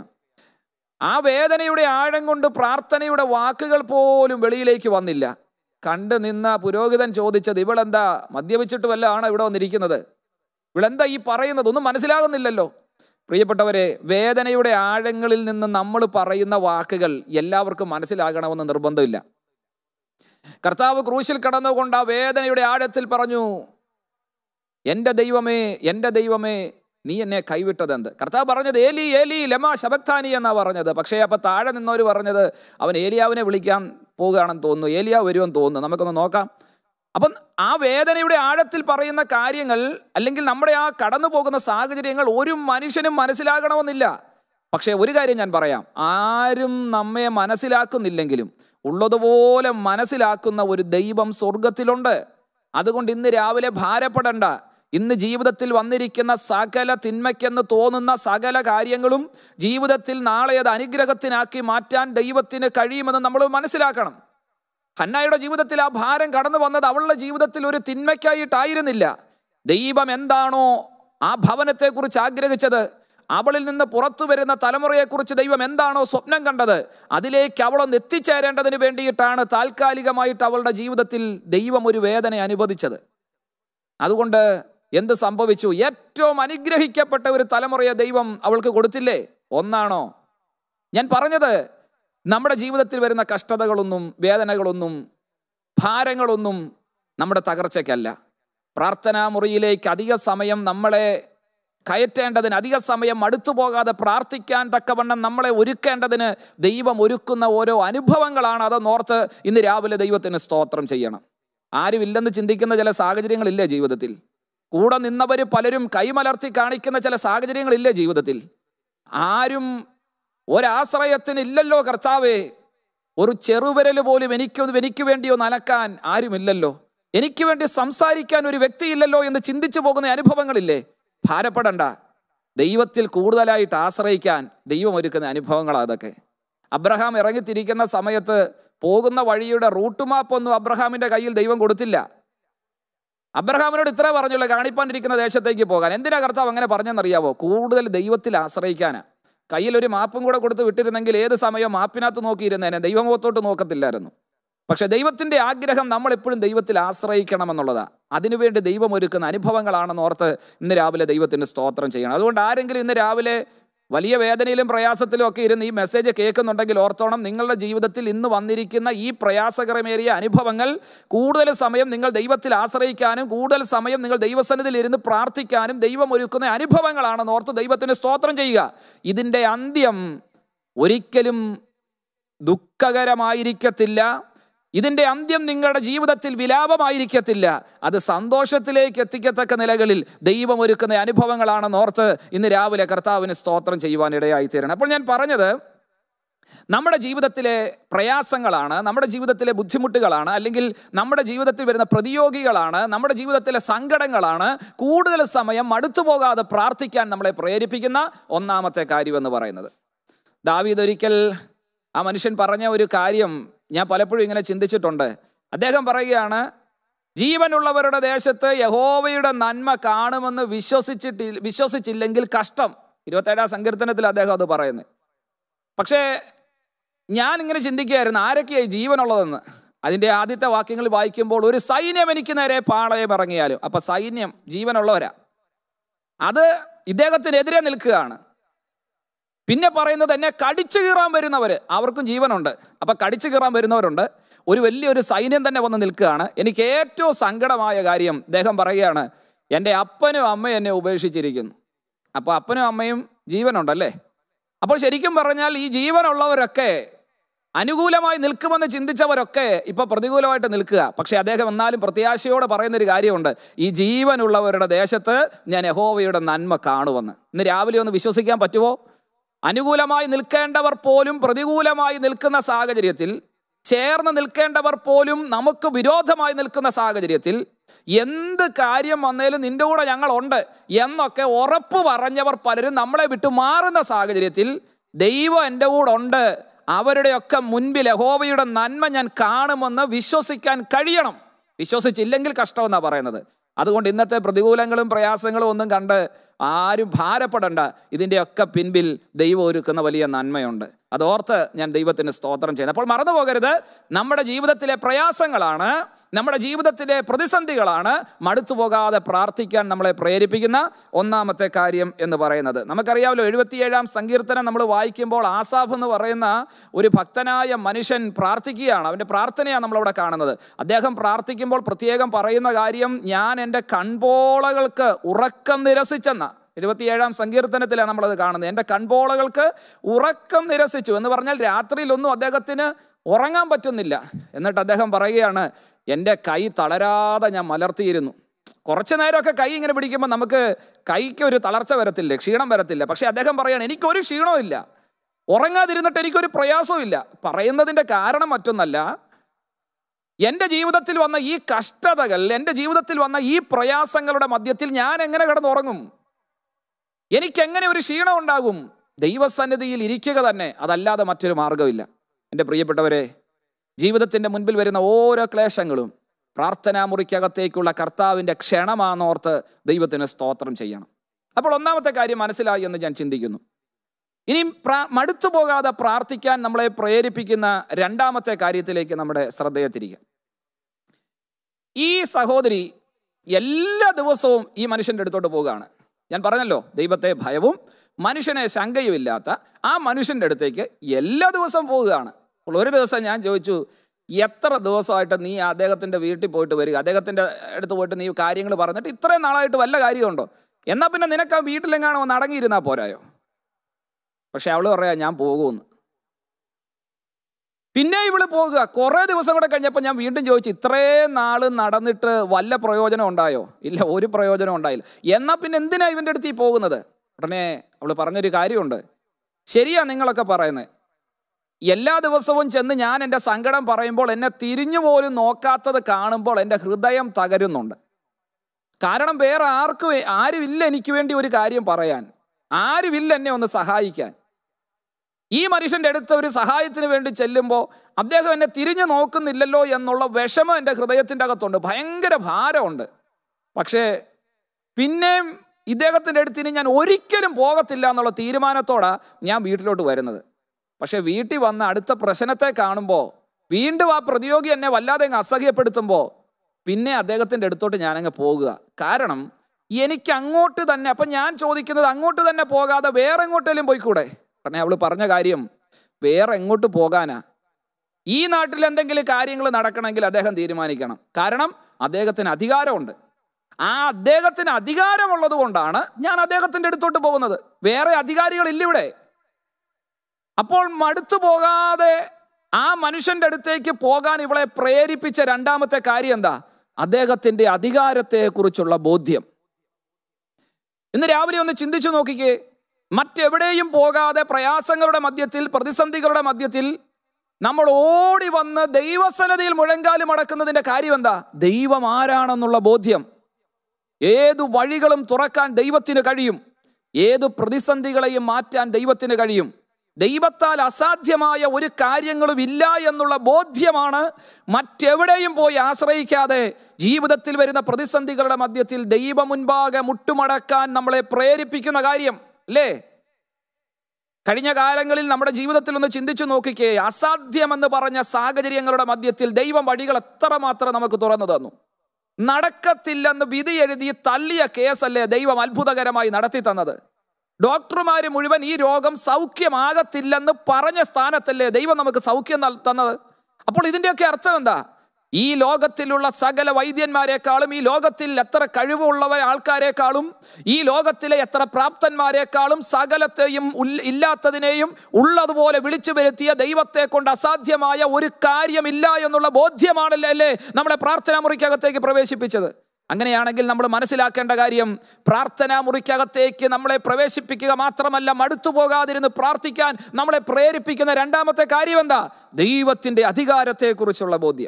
ആ വേദനയുടെ ആഴം കൊണ്ട് പ്രാർത്ഥനയുടെ വാക്കുകൾ പോലും വെളിയിലേക്ക് വന്നില്ല കണ്ടു നിന്ന പുരോഹിതൻ ചോദിച്ചത് ഇവളെന്താ മദ്യപിച്ചിട്ട് വല്ല ആണോ ഇവിടെ വന്നിരിക്കുന്നത് ഇവളെന്താ ഈ പറയുന്നത് ഒന്നും മനസ്സിലാകുന്നില്ലല്ലോ പ്രിയപ്പെട്ടവരെ വേദനയുടെ ആഴങ്ങളിൽ നിന്ന് നമ്മൾ പറയുന്ന വാക്കുകൾ എല്ലാവർക്കും മനസ്സിലാകണമെന്ന് നിർബന്ധമില്ല കർത്താവ് ക്രൂശിൽ കടന്നുകൊണ്ട് ആ വേദനയുടെ ആഴത്തിൽ പറഞ്ഞു എൻ്റെ ദൈവമേ എൻ്റെ ദൈവമേ നീ എന്നെ കൈവിട്ടതെന്ത് കർത്താവ് പറഞ്ഞത് ഏലി ഏലി ലമാ ശബക്താനി എന്നാ പറഞ്ഞത് പക്ഷേ അപ്പം താഴെ നിന്നവർ പറഞ്ഞത് അവൻ ഏലിയാവിനെ വിളിക്കാൻ പോകുകയാണെന്ന് തോന്നുന്നു ഏലിയാവ് വരുമെന്ന് തോന്നുന്നു നമുക്കൊന്ന് നോക്കാം അപ്പം ആ വേദനയുടെ ആഴത്തിൽ പറയുന്ന കാര്യങ്ങൾ അല്ലെങ്കിൽ നമ്മുടെ ആ കടന്നു പോകുന്ന സാഹചര്യങ്ങൾ ഒരു മനുഷ്യനും മനസ്സിലാകണമെന്നില്ല പക്ഷേ ഒരു കാര്യം ഞാൻ പറയാം ആരും നമ്മെ മനസ്സിലാക്കുന്നില്ലെങ്കിലും ഉള്ളതുപോലെ മനസ്സിലാക്കുന്ന ഒരു ദൈവം സ്വർഗത്തിലുണ്ട് അതുകൊണ്ട് ഇന്ന് രാവിലെ ഭാരപ്പെടണ്ട ഇന്ന് ജീവിതത്തിൽ വന്നിരിക്കുന്ന സകല തിന്മയ്ക്കെന്ന് തോന്നുന്ന സകല കാര്യങ്ങളും ജീവിതത്തിൽ നാളെ അത് അനുഗ്രഹത്തിനാക്കി മാറ്റാൻ ദൈവത്തിന് കഴിയുമെന്ന് നമ്മൾ മനസ്സിലാക്കണം ഹന്നായുടെ ജീവിതത്തിൽ ആ ഭാരം കടന്നു വന്നത് അവളുടെ ജീവിതത്തിൽ ഒരു തിന്മയ്ക്കായിട്ടായിരുന്നില്ല ദൈവം എന്താണോ ആ ഭവനത്തെക്കുറിച്ച് ആഗ്രഹിച്ചത് അവളിൽ നിന്ന് പുറത്തു വരുന്ന തലമുറയെക്കുറിച്ച് ദൈവം എന്താണോ സ്വപ്നം കണ്ടത് അതിലേക്ക് അവളൊന്ന് എത്തിച്ചേരേണ്ടതിന് വേണ്ടിയിട്ടാണ് താൽക്കാലികമായിട്ട് അവളുടെ ജീവിതത്തിൽ ദൈവം ഒരു വേദന അനുവദിച്ചത് അതുകൊണ്ട് എന്ത് സംഭവിച്ചു ഏറ്റവും അനുഗ്രഹിക്കപ്പെട്ട ഒരു തലമുറയെ ദൈവം അവൾക്ക് കൊടുത്തില്ലേ ഒന്നാണോ ഞാൻ പറഞ്ഞത് നമ്മുടെ ജീവിതത്തിൽ വരുന്ന കഷ്ടതകളൊന്നും വേദനകളൊന്നും ഭാരങ്ങളൊന്നും നമ്മുടെ തകർച്ചയ്ക്കല്ല പ്രാർത്ഥനാ മുറിയിലേക്ക് അധിക സമയം നമ്മളെ കയറ്റേണ്ടതിന് അധിക സമയം അടുത്തു പോകാതെ പ്രാർത്ഥിക്കാൻ തക്കവണ്ണം നമ്മളെ ഒരുക്കേണ്ടതിന് ദൈവം ഒരുക്കുന്ന ഓരോ അനുഭവങ്ങളാണ് അതെന്നോർത്ത് ഇന്ന് രാവിലെ ദൈവത്തിന് സ്തോത്രം ചെയ്യണം ആരുമില്ലെന്ന് ചിന്തിക്കുന്ന ചില സാഹചര്യങ്ങളില്ലേ ജീവിതത്തിൽ കൂടെ നിന്നവർ പലരും കൈമലർത്തി കാണിക്കുന്ന ചില സാഹചര്യങ്ങളില്ലേ ജീവിതത്തിൽ ആരും ഒരാശ്രയത്തിന് ഇല്ലല്ലോ കർത്താവേ ഒരു ചെറുവിരൽ പോലും എനിക്ക് എനിക്ക് വേണ്ടിയോ നനക്കാൻ ആരുമില്ലല്ലോ എനിക്ക് വേണ്ടി സംസാരിക്കാൻ ഒരു വ്യക്തിയില്ലല്ലോ എന്ന് ചിന്തിച്ചു പോകുന്ന അനുഭവങ്ങളില്ലേ ഭാരപ്പെടണ്ട ദൈവത്തിൽ കൂടുതലായിട്ട് ആശ്രയിക്കാൻ ദൈവം ഒരുക്കുന്ന അനുഭവങ്ങളാണ് അതൊക്കെ അബ്രഹാം ഇറങ്ങിത്തിരിക്കുന്ന സമയത്ത് പോകുന്ന വഴിയുടെ റൂട്ട് മാപ്പൊന്നും അബ്രഹാമിന്റെ കയ്യിൽ ദൈവം കൊടുത്തില്ല അബ്രഹാമിനോട് ഇത്ര പറഞ്ഞുള്ളൂ കാണിപ്പാണ്ടിരിക്കുന്ന ദേശത്തേക്ക് പോകാൻ എന്തിനാ കർത്താവ് അങ്ങനെ പറഞ്ഞെന്നറിയാവോ കൂടുതൽ ദൈവത്തിൽ ആശ്രയിക്കാനാ കയ്യിൽ ഒരു മാപ്പും കൂടെ കൊടുത്ത് വിട്ടിരുന്നെങ്കിൽ ഏത് സമയം മാപ്പിനകത്ത് നോക്കിയിരുന്നേനെ ദൈവമുഖത്തോട്ട് നോക്കത്തില്ലായിരുന്നു പക്ഷെ ദൈവത്തിന്റെ ആഗ്രഹം നമ്മൾ എപ്പോഴും ദൈവത്തിൽ ആശ്രയിക്കണമെന്നുള്ളതാ അതിനുവേണ്ടി ദൈവം ഒരുക്കുന്ന അനുഭവങ്ങളാണെന്ന് ഓർത്ത് ഇന്ന് രാവിലെ ദൈവത്തിന് സ്തോത്രം ചെയ്യണം അതുകൊണ്ട് ആരെങ്കിലും ഇന്ന് രാവിലെ വലിയ വേദനയിലും പ്രയാസത്തിലും ഒക്കെ ഇരുന്ന് ഈ മെസ്സേജ് കേൾക്കുന്നുണ്ടെങ്കിൽ ഓർത്തോണം നിങ്ങളുടെ ജീവിതത്തിൽ ഇന്ന് വന്നിരിക്കുന്ന ഈ പ്രയാസകരമേറിയ അനുഭവങ്ങൾ കൂടുതൽ സമയം നിങ്ങൾ ദൈവത്തിൽ ആശ്രയിക്കാനും കൂടുതൽ സമയം നിങ്ങൾ ദൈവസന്നിധിയിൽ ഇരുന്ന് പ്രാർത്ഥിക്കാനും ദൈവം ഒരുക്കുന്ന അനുഭവങ്ങളാണെന്ന് ഓർത്ത് ദൈവത്തിന് സ്തോത്രം ചെയ്യുക ഇതിൻ്റെ അന്ത്യം ഒരിക്കലും ദുഃഖകരമായിരിക്കത്തില്ല ഇതിൻ്റെ അന്ത്യം നിങ്ങളുടെ ജീവിതത്തിൽ വിലാപമായിരിക്കത്തില്ല അത് സന്തോഷത്തിലേക്ക് എത്തിക്കത്തക്ക നിലകളിൽ ദൈവം ഒരുക്കുന്ന അനുഭവങ്ങളാണെന്ന് ഓർത്ത് ഇന്ന് രാവിലെ കർത്താവിന് സ്തോത്രം ചെയ്യുവാൻ ഇടയായി തീരണം അപ്പോൾ ഞാൻ പറഞ്ഞത് നമ്മുടെ ജീവിതത്തിലെ പ്രയാസങ്ങളാണ് നമ്മുടെ ജീവിതത്തിലെ ബുദ്ധിമുട്ടുകളാണ് അല്ലെങ്കിൽ നമ്മുടെ ജീവിതത്തിൽ വരുന്ന പ്രതിയോഗികളാണ് നമ്മുടെ ജീവിതത്തിലെ സങ്കടങ്ങളാണ് കൂടുതൽ സമയം മടുത്തു പോകാതെ പ്രാർത്ഥിക്കാൻ നമ്മളെ പ്രേരിപ്പിക്കുന്ന ഒന്നാമത്തെ കാര്യമെന്ന് പറയുന്നത് ദാവീദ് ഒരിക്കൽ ആ മനുഷ്യൻ പറഞ്ഞ ഒരു കാര്യം ഞാൻ പലപ്പോഴും ഇങ്ങനെ ചിന്തിച്ചിട്ടുണ്ട് അദ്ദേഹം പറയുകയാണ് ജീവനുള്ളവരുടെ ദേശത്ത് യഹോവയുടെ നന്മ കാണുമെന്ന് വിശ്വസിച്ചിട്ടി വിശ്വസിച്ചില്ലെങ്കിൽ കഷ്ടം ഇരുപത്തേഴാം സങ്കീർത്തനത്തിൽ അദ്ദേഹം അത് പറയുന്നത് പക്ഷേ ഞാൻ ഇങ്ങനെ ചിന്തിക്കുകയായിരുന്നു ആരൊക്കെയായി ജീവനുള്ളതെന്ന് അതിൻ്റെ ആദ്യത്തെ വാക്യങ്ങൾ വായിക്കുമ്പോൾ ഒരു സൈന്യം എനിക്ക് നേരെ പാളയം ഇറങ്ങിയാലും അപ്പൊ സൈന്യം ജീവനുള്ളവരാ അത് ഇദ്ദേഹത്തിനെതിരെ നിൽക്കുകയാണ് പിന്നെ പറയുന്നത് എന്നെ കടിച്ചു കീറാൻ വരുന്നവർ അവർക്കും ജീവനുണ്ട് അപ്പൊ കടിച്ചു കീറാൻ വരുന്നവരുണ്ട് ഒരു വലിയൊരു സൈന്യം തന്നെ വന്ന് നിൽക്കുകയാണ് എനിക്ക് ഏറ്റവും സങ്കടമായ കാര്യം അദ്ദേഹം പറയുകയാണ് എൻ്റെ അപ്പനും അമ്മയും എന്നെ ഉപേക്ഷിച്ചിരിക്കുന്നു അപ്പോൾ അപ്പനും അമ്മയും ജീവനുണ്ടല്ലേ അപ്പോൾ ശരിക്കും പറഞ്ഞാൽ ഈ ജീവനുള്ളവരൊക്കെ അനുകൂലമായി നിൽക്കുമെന്ന് ചിന്തിച്ചവരൊക്കെ ഇപ്പൊ പ്രതികൂലമായിട്ട് നിൽക്കുക പക്ഷെ അദ്ദേഹം എന്നാലും പ്രത്യാശയോടെ പറയുന്ന ഒരു കാര്യമുണ്ട് ഈ ജീവനുള്ളവരുടെ ദേശത്ത് ഞാൻ യഹോവയുടെ നന്മ കാണുമെന്ന് ഇന്ന് രാവിലെ ഒന്ന് വിശ്വസിക്കാൻ പറ്റുമോ അനുകൂലമായി നിൽക്കേണ്ടവർ പോലും പ്രതികൂലമായി നിൽക്കുന്ന സാഹചര്യത്തിൽ ചേർന്ന് നിൽക്കേണ്ടവർ പോലും നമുക്ക് വിരോധമായി നിൽക്കുന്ന സാഹചര്യത്തിൽ എന്ത് കാര്യം വന്നേലും നിന്റെ കൂടെ ഞങ്ങളുണ്ട് എന്നൊക്കെ ഉറപ്പ് പറഞ്ഞവർ പലരും നമ്മളെ വിട്ടു മാറുന്ന സാഹചര്യത്തിൽ ദൈവം എൻ്റെ കൂടെ ഉണ്ട് അവരുടെയൊക്കെ മുൻപിൽ യഹോവയുടെ നന്മ ഞാൻ കാണുമെന്ന് വിശ്വസിക്കാൻ കഴിയണം വിശ്വസിച്ചില്ലെങ്കിൽ കഷ്ടമെന്നാണ് പറയുന്നത് അതുകൊണ്ട് ഇന്നത്തെ പ്രതികൂലങ്ങളും പ്രയാസങ്ങളും ഒന്നും കണ്ട് ആരും ഭാരപ്പെടണ്ട ഇതിൻ്റെയൊക്കെ പിൻപിൽ ദൈവം ഒരുക്കുന്ന വലിയ നന്മയുണ്ട് അതോർത്ത് ഞാൻ ദൈവത്തിന് സ്തോത്രം ചെയ്യുന്നത് അപ്പോൾ മറന്നു പോകരുത് നമ്മുടെ ജീവിതത്തിലെ പ്രയാസങ്ങളാണ് നമ്മുടെ ജീവിതത്തിലെ പ്രതിസന്ധികളാണ് മടുത്തു പോകാതെ പ്രാർത്ഥിക്കാൻ നമ്മളെ പ്രേരിപ്പിക്കുന്ന ഒന്നാമത്തെ കാര്യം എന്ന് പറയുന്നത് നമുക്കറിയാമല്ലോ എഴുപത്തിയേഴാം സങ്കീർത്തനം നമ്മൾ വായിക്കുമ്പോൾ ആസാഫ് എന്ന് പറയുന്ന ഒരു ഭക്തനായ മനുഷ്യൻ പ്രാർത്ഥിക്കുകയാണ് അവൻ്റെ പ്രാർത്ഥനയാണ് നമ്മളവിടെ കാണുന്നത് അദ്ദേഹം പ്രാർത്ഥിക്കുമ്പോൾ പ്രത്യേകം പറയുന്ന കാര്യം ഞാൻ എൻ്റെ കൺപോളകൾക്ക് ഉറക്കം നിരസിച്ചെന്ന എഴുപത്തിയേഴാം സങ്കീർത്തനത്തിലാണ് നമ്മളത് കാണുന്നത് എൻ്റെ കൺപോളകൾക്ക് ഉറക്കം നിരസിച്ചു എന്ന് പറഞ്ഞാൽ രാത്രിയിലൊന്നും അദ്ദേഹത്തിന് ഉറങ്ങാൻ പറ്റുന്നില്ല എന്നിട്ട് അദ്ദേഹം പറയുകയാണ് എൻ്റെ കൈ തളരാതെ ഞാൻ മലർത്തിയിരുന്നു കുറച്ച് നേരമൊക്കെ കൈ ഇങ്ങനെ പിടിക്കുമ്പോൾ നമുക്ക് കൈക്ക് ഒരു തളർച്ച വരത്തില്ല ക്ഷീണം വരത്തില്ല പക്ഷേ അദ്ദേഹം പറയാണ് എനിക്കൊരു ക്ഷീണവും ഇല്ല ഉറങ്ങാതിരുന്നിട്ട് എനിക്കൊരു പ്രയാസവും ഇല്ല പറയുന്നതിൻ്റെ കാരണം മറ്റൊന്നല്ല എൻ്റെ ജീവിതത്തിൽ വന്ന ഈ കഷ്ടതകൾ എൻ്റെ ജീവിതത്തിൽ വന്ന ഈ പ്രയാസങ്ങളുടെ മധ്യത്തിൽ ഞാൻ എങ്ങനെ കിടന്നുറങ്ങും എനിക്ക് എങ്ങനെ ഒരു ക്ഷീണം ഉണ്ടാകും ദൈവസന്നിധിയിൽ ഇരിക്കുക തന്നെ അതല്ലാതെ മറ്റൊരു മാർഗമില്ല എൻ്റെ പ്രിയപ്പെട്ടവരെ ജീവിതത്തിൻ്റെ മുൻപിൽ വരുന്ന ഓരോ ക്ലേശങ്ങളും പ്രാർത്ഥനാ മുറിക്കകത്തേക്കുള്ള കർത്താവിൻ്റെ ക്ഷണമാണെന്നോർത്ത് ദൈവത്തിന് സ്തോത്രം ചെയ്യണം അപ്പോൾ ഒന്നാമത്തെ കാര്യം മനസ്സിലായി എന്ന് ഞാൻ ചിന്തിക്കുന്നു ഇനി പ്രാ മടുത്തു പോകാതെ പ്രാർത്ഥിക്കാൻ നമ്മളെ പ്രേരിപ്പിക്കുന്ന രണ്ടാമത്തെ കാര്യത്തിലേക്ക് നമ്മുടെ ശ്രദ്ധയെ തിരിക്കുക ഈ സഹോദരി എല്ലാ ദിവസവും ഈ മനുഷ്യൻ്റെ അടുത്തോട്ട് പോവുകയാണ് ഞാൻ പറഞ്ഞല്ലോ ദൈവത്തെ ഭയവും മനുഷ്യനെ ശങ്കയുമില്ലാത്ത ആ മനുഷ്യൻ്റെ അടുത്തേക്ക് എല്ലാ ദിവസവും പോവുകയാണ് അപ്പോൾ ഒരു ദിവസം ഞാൻ ചോദിച്ചു എത്ര ദിവസമായിട്ട് നീ അദ്ദേഹത്തിൻ്റെ വീട്ടിൽ പോയിട്ട് വരിക അദ്ദേഹത്തിൻ്റെ അടുത്ത് പോയിട്ട് നീ കാര്യങ്ങൾ പറഞ്ഞിട്ട് ഇത്രയും നാളായിട്ട് വല്ല കാര്യമുണ്ടോ എന്നാൽ പിന്നെ നിനക്ക് ആ വീട്ടിലെങ്ങാണോ ഒന്ന് അടങ്ങിയിരുന്നാൽ പോരായോ പക്ഷെ അവള് പറയാ ഞാൻ പോകുമെന്ന് പിന്നെ ഇവള് പോകുക കുറേ ദിവസം കൂടെ കഴിഞ്ഞപ്പോൾ ഞാൻ വീണ്ടും ചോദിച്ചു ഇത്രയും നാള് നടന്നിട്ട് വല്ല പ്രയോജനം ഉണ്ടായോ ഇല്ല ഒരു പ്രയോജനം ഉണ്ടായില്ല എന്നാൽ പിന്നെ എന്തിനാ ഇവൻ്റെ അടുത്ത് ഈ പോകുന്നത് ഉടനെ അവള് പറഞ്ഞൊരു കാര്യമുണ്ട് ശരിയാ നിങ്ങളൊക്കെ പറയുന്നത് എല്ലാ ദിവസവും ചെന്ന് ഞാൻ എൻ്റെ സങ്കടം പറയുമ്പോൾ എന്നെ തിരിഞ്ഞു പോലും നോക്കാത്തത് കാണുമ്പോൾ എൻ്റെ ഹൃദയം തകരുന്നുണ്ട് കാരണം വേറെ ആർക്കും ആരുമില്ല എനിക്ക് വേണ്ടി ഒരു കാര്യം പറയാൻ ആരുമില്ല എന്നെ ഒന്ന് സഹായിക്കാൻ ഈ മനുഷ്യൻ്റെ അടുത്ത് ഒരു സഹായത്തിന് വേണ്ടി ചെല്ലുമ്പോൾ അദ്ദേഹം എന്നെ തിരിഞ്ഞു നോക്കുന്നില്ലല്ലോ എന്നുള്ള വിഷമം എൻ്റെ ഹൃദയത്തിൻ്റെ അകത്തുണ്ട് ഭയങ്കര ഭാരമുണ്ട് പക്ഷേ പിന്നെയും ഇദ്ദേഹത്തിൻ്റെ അടുത്ത് ഇനി ഞാൻ ഒരിക്കലും പോകത്തില്ല എന്നുള്ള തീരുമാനത്തോടാണ് ഞാൻ വീട്ടിലോട്ട് വരുന്നത് പക്ഷെ വീട്ടിൽ വന്ന് അടുത്ത പ്രശ്നത്തെ കാണുമ്പോൾ വീണ്ടും ആ പ്രതിയോഗി എന്നെ വല്ലാതെ അങ്ങ് അസഹ്യപ്പെടുത്തുമ്പോൾ പിന്നെ അദ്ദേഹത്തിൻ്റെ അടുത്തോട്ട് ഞാനങ്ങ് പോകുക കാരണം എനിക്ക് അങ്ങോട്ട് തന്നെ അപ്പം ഞാൻ ചോദിക്കുന്നത് അങ്ങോട്ട് തന്നെ പോകാതെ വേറെ എങ്ങോട്ടേലും പോയിക്കൂടെ ഉടനെ അവൾ പറഞ്ഞ കാര്യം വേറെ എങ്ങോട്ട് പോകാനാ ഈ നാട്ടിൽ എന്തെങ്കിലും കാര്യങ്ങൾ നടക്കണമെങ്കിൽ അദ്ദേഹം തീരുമാനിക്കണം കാരണം അദ്ദേഹത്തിന് അധികാരമുണ്ട് ആ അദ്ദേഹത്തിന് അധികാരമുള്ളത് കൊണ്ടാണ് ഞാൻ അദ്ദേഹത്തിൻ്റെ അടുത്തോട്ട് പോകുന്നത് വേറെ അധികാരികളില്ല ഇവിടെ അപ്പോൾ മടുത്തു പോകാതെ ആ മനുഷ്യന്റെ അടുത്തേക്ക് പോകാൻ ഇവളെ പ്രേരിപ്പിച്ച രണ്ടാമത്തെ കാര്യം എന്താ അദ്ദേഹത്തിന്റെ അധികാരത്തെക്കുറിച്ചുള്ള ബോധ്യം ഇന്ന് രാവിലെ ഒന്ന് ചിന്തിച്ചു നോക്കിക്കേ മറ്റെവിടെയും പോകാതെ പ്രയാസങ്ങളുടെ മധ്യത്തിൽ പ്രതിസന്ധികളുടെ മധ്യത്തിൽ നമ്മൾ ഓടി വന്ന് ദൈവസന്നതിയിൽ മുഴങ്കാലും അടക്കുന്നതിന്റെ കാര്യം എന്താ ദൈവം ആരാണെന്നുള്ള ബോധ്യം ഏതു വഴികളും തുറക്കാൻ ദൈവത്തിന് കഴിയും ഏതു പ്രതിസന്ധികളെയും മാറ്റാൻ ദൈവത്തിന് കഴിയും ദൈവത്താൽ അസാധ്യമായ ഒരു കാര്യങ്ങളും ഇല്ല എന്നുള്ള ബോധ്യമാണ് മറ്റെവിടെയും പോയി ആശ്രയിക്കാതെ ജീവിതത്തിൽ വരുന്ന പ്രതിസന്ധികളുടെ മധ്യത്തിൽ ദൈവ മുൻപാകെ മുട്ടുമടക്കാൻ നമ്മളെ പ്രേരിപ്പിക്കുന്ന കാര്യം അല്ലേ കഴിഞ്ഞ കാലങ്ങളിൽ നമ്മുടെ ജീവിതത്തിൽ ഒന്ന് ചിന്തിച്ചു നോക്കിക്കേ അസാധ്യമെന്ന് പറഞ്ഞ സാഹചര്യങ്ങളുടെ മധ്യത്തിൽ ദൈവം വഴികൾ എത്രമാത്രം നമുക്ക് തുറന്നു തന്നു നടക്കത്തില്ലെന്ന് വിധി എഴുതി തള്ളിയ കേസല്ലേ ദൈവം അത്ഭുതകരമായി നടത്തി തന്നത് ഡോക്ടർമാർ മുഴുവൻ ഈ രോഗം സൗഖ്യമാകത്തില്ലെന്ന് പറഞ്ഞ സ്ഥാനത്തല്ലേ ദൈവം നമുക്ക് സൗഖ്യം നൽ- തന്നത് അപ്പോൾ ഇതിൻ്റെയൊക്കെ അർത്ഥം എന്താ ഈ ലോകത്തിലുള്ള സകല വൈദ്യന്മാരെക്കാളും ഈ ലോകത്തിൽ എത്ര കഴിവുള്ളവ ആൾക്കാരെക്കാളും ഈ ലോകത്തിലെ എത്ര പ്രാപ്തന്മാരെക്കാളും സകലത്തെയും ഉൽ- ഇല്ലാത്തതിനെയും ഉള്ളതുപോലെ വിളിച്ചു വരുത്തിയ ദൈവത്തെ കൊണ്ട് അസാധ്യമായ ഒരു കാര്യമില്ല എന്നുള്ള ബോധ്യമാണല്ലേ അല്ലേ നമ്മളെ പ്രാർത്ഥനാ മുറിക്കകത്തേക്ക് പ്രവേശിപ്പിച്ചത് അങ്ങനെയാണെങ്കിൽ നമ്മൾ മനസ്സിലാക്കേണ്ട കാര്യം പ്രാർത്ഥനാ മുറിക്കകത്തേക്ക് നമ്മളെ പ്രവേശിപ്പിക്കുക മാത്രമല്ല മടുത്തു പോകാതിരുന്ന് പ്രാർത്ഥിക്കാൻ നമ്മളെ പ്രേരിപ്പിക്കുന്ന രണ്ടാമത്തെ കാര്യം എന്താ ദൈവത്തിൻ്റെ അധികാരത്തെക്കുറിച്ചുള്ള ബോധ്യം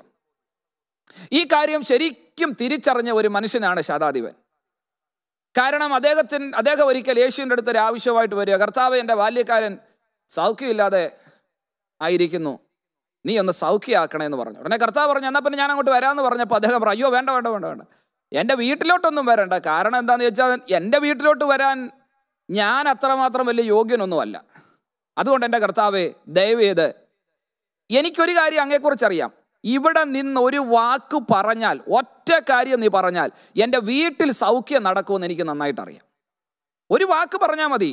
ഈ കാര്യം ശരിക്കും തിരിച്ചറിഞ്ഞ ഒരു മനുഷ്യനാണ് ശതാധിപൻ കാരണം അദ്ദേഹത്തിന് അദ്ദേഹം ഒരിക്കൽ യേശുവിൻ്റെ അടുത്ത് ഒരു ആവശ്യമായിട്ട് വരിക കർത്താവ് എൻ്റെ ബാല്യക്കാരൻ സൗഖ്യമില്ലാതെ ആയിരിക്കുന്നു നീ ഒന്ന് സൗഖ്യമാക്കണേ എന്ന് പറഞ്ഞു ഉടനെ കർത്താവ് പറഞ്ഞു എന്നാൽ പിന്നെ ഞാൻ അങ്ങോട്ട് വരാമെന്ന് പറഞ്ഞപ്പോൾ അദ്ദേഹം പറഞ്ഞു അയ്യോ വേണ്ട വേണ്ട വേണ്ട വേണ്ട എൻ്റെ വീട്ടിലോട്ടൊന്നും വരണ്ട കാരണം എന്താണെന്ന് വെച്ചാൽ എൻ്റെ വീട്ടിലോട്ട് വരാൻ ഞാൻ അത്രമാത്രം വലിയ യോഗ്യനൊന്നുമല്ല അതുകൊണ്ട് എൻ്റെ കർത്താവെ ദയവ് ചെയ്ത് എനിക്കൊരു കാര്യം അങ്ങേക്കുറിച്ച് അറിയാം ഇവിടെ നിന്ന് ഒരു വാക്ക് പറഞ്ഞാൽ ഒറ്റ കാര്യം നീ പറഞ്ഞാൽ എൻ്റെ വീട്ടിൽ സൗഖ്യം നടക്കുമെന്ന് എനിക്ക് നന്നായിട്ട് അറിയാം ഒരു വാക്ക് പറഞ്ഞാൽ മതി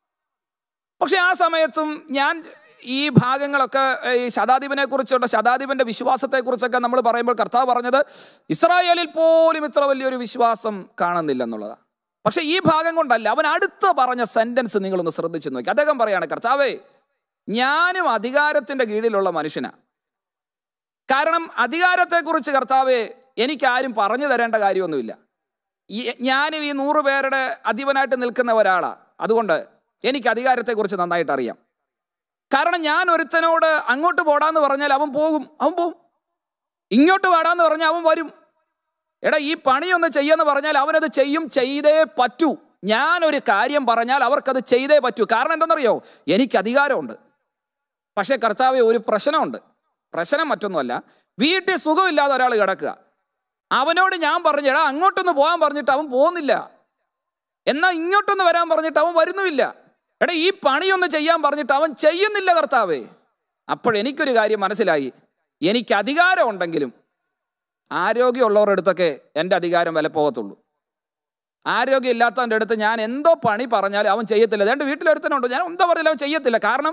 പക്ഷെ ആ സമയത്തും ഞാൻ ഈ ഭാഗങ്ങളൊക്കെ ഈ ശതാധിപനെ കുറിച്ചുള്ള ശതാധിപന്റെ വിശ്വാസത്തെക്കുറിച്ചൊക്കെ നമ്മൾ പറയുമ്പോൾ കർത്താവ് പറഞ്ഞത് ഇസ്രായേലിൽ പോലും ഇത്ര വലിയൊരു വിശ്വാസം കാണുന്നില്ല എന്നുള്ളതാണ് പക്ഷെ ഈ ഭാഗം കൊണ്ടല്ല അവൻ അടുത്ത് പറഞ്ഞ സെന്റൻസ് നിങ്ങളൊന്ന് ശ്രദ്ധിച്ചു നോക്കി അദ്ദേഹം പറയാണ് കർത്താവേ ഞാനും അധികാരത്തിന്റെ കീഴിലുള്ള മനുഷ്യനാണ് കാരണം അധികാരത്തെക്കുറിച്ച് കർത്താവെ എനിക്കാരും പറഞ്ഞു തരേണ്ട കാര്യമൊന്നുമില്ല ഈ- ഞാനും ഈ നൂറ് പേരുടെ അധിപനായിട്ട് നിൽക്കുന്ന ഒരാളാണ് അതുകൊണ്ട് എനിക്ക് അധികാരത്തെക്കുറിച്ച് നന്നായിട്ട് അറിയാം കാരണം ഞാൻ ഒരുത്തനോട് അങ്ങോട്ട് പോടാന്ന് പറഞ്ഞാൽ അവൻ പോകും അവൻ പോകും ഇങ്ങോട്ട് വാടാന്ന് പറഞ്ഞാൽ അവൻ വരും എടാ ഈ പണിയൊന്ന് ചെയ്യാന്ന് പറഞ്ഞാൽ അവനത് ചെയ്യും ചെയ്തേ പറ്റൂ ഞാനൊരു കാര്യം പറഞ്ഞാൽ അവർക്കത് ചെയ്തേ പറ്റൂ കാരണം എന്താണെന്നറിയോ എനിക്ക് അധികാരമുണ്ട് പക്ഷേ കർത്താവ് ഒരു പ്രശ്നമുണ്ട് പ്രശ്നം മറ്റൊന്നുമല്ല വീട്ടിൽ സുഖമില്ലാതെ ഒരാൾ കിടക്കുക അവനോട് ഞാൻ പറഞ്ഞു എടാ അങ്ങോട്ടൊന്ന് പോകാൻ പറഞ്ഞിട്ട് അവൻ പോകുന്നില്ല എന്നാൽ ഇങ്ങോട്ടൊന്ന് വരാൻ പറഞ്ഞിട്ട് അവൻ വരുന്നുമില്ല എടാ ഈ പണിയൊന്ന് ചെയ്യാൻ പറഞ്ഞിട്ട് അവൻ ചെയ്യുന്നില്ല കർത്താവേ അപ്പോഴെനിക്കൊരു കാര്യം മനസ്സിലായി എനിക്ക് അധികാരം ഉണ്ടെങ്കിലും ആരോഗ്യമുള്ളവരുടെ അടുത്തൊക്കെ എൻ്റെ അധികാരം വില പോകത്തുള്ളൂ ആരോഗ്യം ഇല്ലാത്തവൻ്റെ അടുത്ത് ഞാൻ എന്തോ പണി പറഞ്ഞാലും അവൻ ചെയ്യത്തില്ല അതുകൊണ്ട് വീട്ടിലൊരുത്തനുണ്ട് ഞാൻ എന്താ പറഞ്ഞാലും അവൻ ചെയ്യത്തില്ല കാരണം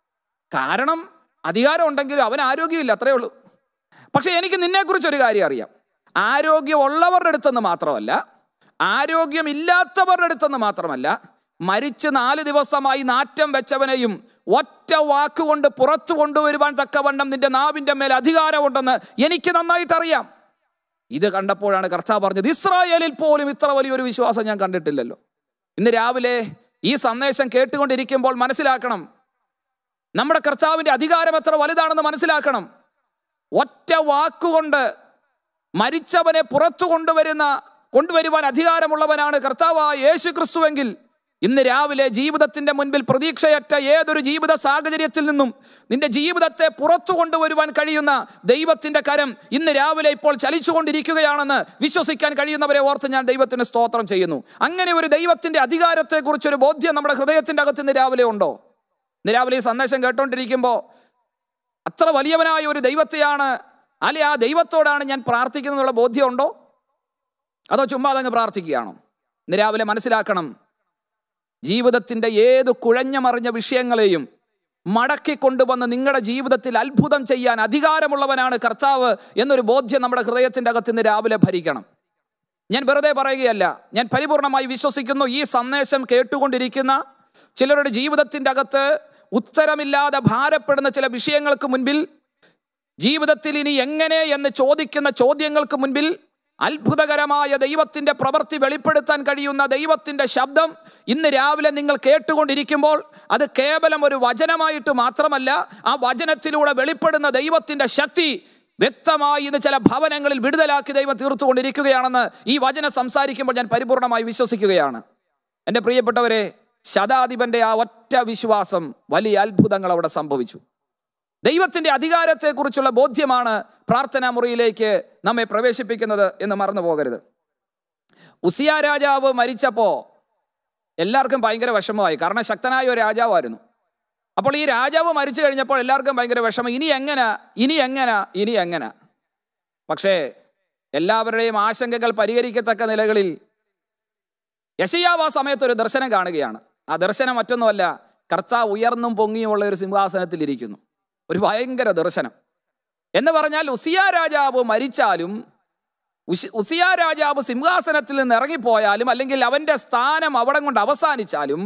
കാരണം അധികാരം ഉണ്ടെങ്കിലും അവൻ ആരോഗ്യമില്ല അത്രേ ഉള്ളൂ പക്ഷെ എനിക്ക് നിന്നെക്കുറിച്ച് ഒരു കാര്യം അറിയാം ആരോഗ്യമുള്ളവരുടെ അടുത്തെന്ന് മാത്രമല്ല ആരോഗ്യമില്ലാത്തവരുടെ അടുത്തെന്ന് മാത്രമല്ല മരിച്ച് നാല് ദിവസമായി നാറ്റം വെച്ചവനെയും ഒറ്റ വാക്കുകൊണ്ട് പുറത്തു കൊണ്ടുവരുവാൻ തക്കവണ്ണം നിന്റെ നാവിൻ്റെ മേൽ അധികാരമുണ്ടെന്ന് എനിക്ക് നന്നായിട്ട് അറിയാം ഇത് കണ്ടപ്പോഴാണ് കർത്താവ് പറഞ്ഞത് ഇസ്രായേലിൽ പോലും ഇത്ര വലിയൊരു വിശ്വാസം ഞാൻ കണ്ടിട്ടില്ലല്ലോ ഇന്ന് രാവിലെ ഈ സന്ദേശം കേട്ടുകൊണ്ടിരിക്കുമ്പോൾ മനസ്സിലാക്കണം നമ്മുടെ കർത്താവിൻ്റെ അധികാരം എത്ര വലുതാണെന്ന് മനസ്സിലാക്കണം ഒറ്റ വാക്കുകൊണ്ട് മരിച്ചവനെ പുറത്തു കൊണ്ടുവരുന്ന കൊണ്ടുവരുവാൻ അധികാരമുള്ളവനാണ് കർത്താവായ യേശു ക്രിസ്തുവെങ്കിൽ ഇന്ന് രാവിലെ ജീവിതത്തിന്റെ മുൻപിൽ പ്രതീക്ഷയറ്റ ഏതൊരു ജീവിത സാഹചര്യത്തിൽ നിന്നും നിന്റെ ജീവിതത്തെ പുറത്തു കൊണ്ടുവരുവാൻ കഴിയുന്ന ദൈവത്തിന്റെ കരം ഇന്ന് രാവിലെ ഇപ്പോൾ ചലിച്ചുകൊണ്ടിരിക്കുകയാണെന്ന് വിശ്വസിക്കാൻ കഴിയുന്നവരെ ഓർത്ത് ഞാൻ ദൈവത്തിന് സ്തോത്രം ചെയ്യുന്നു അങ്ങനെ ഒരു ദൈവത്തിന്റെ അധികാരത്തെക്കുറിച്ചൊരു ബോധ്യം നമ്മുടെ ഹൃദയത്തിന്റെ അകത്ത് ഇന്ന് രാവിലെ ഉണ്ടോ ഇന്ന് രാവിലെ ഈ സന്ദേശം കേട്ടോണ്ടിരിക്കുമ്പോൾ അത്ര വലിയവനായ ഒരു ദൈവത്തെയാണ് അല്ലെ ആ ദൈവത്തോടാണ് ഞാൻ പ്രാർത്ഥിക്കുന്നതെന്നുള്ള ബോധ്യമുണ്ടോ അതോ ചുമ്മാ അതങ്ങ് പ്രാർത്ഥിക്കുകയാണോ ഇന്ന് രാവിലെ മനസ്സിലാക്കണം ജീവിതത്തിൻ്റെ ഏത് കുഴഞ്ഞമറിഞ്ഞ വിഷയങ്ങളെയും മടക്കി കൊണ്ടുവന്ന് നിങ്ങളുടെ ജീവിതത്തിൽ അത്ഭുതം ചെയ്യാൻ അധികാരമുള്ളവനാണ് കർത്താവ് എന്നൊരു ബോധ്യം നമ്മുടെ ഹൃദയത്തിൻ്റെ അകത്ത് ഇന്ന് രാവിലെ ഭരിക്കണം ഞാൻ വെറുതെ പറയുകയല്ല ഞാൻ പരിപൂർണമായി വിശ്വസിക്കുന്നു ഈ സന്ദേശം കേട്ടുകൊണ്ടിരിക്കുന്ന ചിലരുടെ ജീവിതത്തിൻ്റെ അകത്ത് ഉത്തരമില്ലാതെ ഭാരപ്പെടുന്ന ചില വിഷയങ്ങൾക്ക് മുൻപിൽ ജീവിതത്തിൽ ഇനി എങ്ങനെ എന്ന് ചോദിക്കുന്ന ചോദ്യങ്ങൾക്ക് മുൻപിൽ അത്ഭുതകരമായ ദൈവത്തിൻ്റെ പ്രവൃത്തി വെളിപ്പെടുത്താൻ കഴിയുന്ന ദൈവത്തിൻ്റെ ശബ്ദം ഇന്ന് രാവിലെ നിങ്ങൾ കേട്ടുകൊണ്ടിരിക്കുമ്പോൾ അത് കേവലം ഒരു വചനമായിട്ട് മാത്രമല്ല ആ വചനത്തിലൂടെ വെളിപ്പെടുന്ന ദൈവത്തിൻ്റെ ശക്തി വ്യക്തമായി ഇത് ചില ഭവനങ്ങളിൽ വിടുതലാക്കി ദൈവം തീർത്തുകൊണ്ടിരിക്കുകയാണെന്ന് ഈ വചനം സംസാരിക്കുമ്പോൾ ഞാൻ പരിപൂർണമായി വിശ്വസിക്കുകയാണ് എൻ്റെ പ്രിയപ്പെട്ടവരെ ശതാധിപന്റെ ആ ഒറ്റ വിശ്വാസം വലിയ അത്ഭുതങ്ങൾ അവിടെ സംഭവിച്ചു ദൈവത്തിന്റെ അധികാരത്തെക്കുറിച്ചുള്ള ബോധ്യമാണ് പ്രാർത്ഥനാ മുറിയിലേക്ക് നമ്മെ പ്രവേശിപ്പിക്കുന്നത് എന്ന് മറന്നു പോകരുത് ഉസിയ രാജാവ് മരിച്ചപ്പോൾ എല്ലാവർക്കും ഭയങ്കര വിഷമമായി കാരണം ശക്തനായ ഒരു രാജാവായിരുന്നു അപ്പോൾ ഈ രാജാവ് മരിച്ചു കഴിഞ്ഞപ്പോൾ എല്ലാവർക്കും ഭയങ്കര വിഷമം ഇനി എങ്ങനെ ഇനി എങ്ങനെ ഇനി എങ്ങനെ പക്ഷേ എല്ലാവരുടെയും ആശങ്കകൾ പരിഹരിക്കത്തക്ക നിലകളിൽ യശയാവ് ആ സമയത്ത് ഒരു ദർശനം കാണുകയാണ് ആ ദർശനം മറ്റൊന്നുമല്ല കർത്താവ് ഉയർന്നും പൊങ്ങിയുമുള്ള ഒരു സിംഹാസനത്തിൽ ഇരിക്കുന്നു ഒരു ഭയങ്കര ദർശനം എന്ന് പറഞ്ഞാൽ ഉസിയ രാജാവ് മരിച്ചാലും ഉശി- ഉസിയ രാജാവ് സിംഹാസനത്തിൽ നിന്ന് ഇറങ്ങിപ്പോയാലും അല്ലെങ്കിൽ അവന്റെ സ്ഥാനം അവിടെ കൊണ്ട് അവസാനിച്ചാലും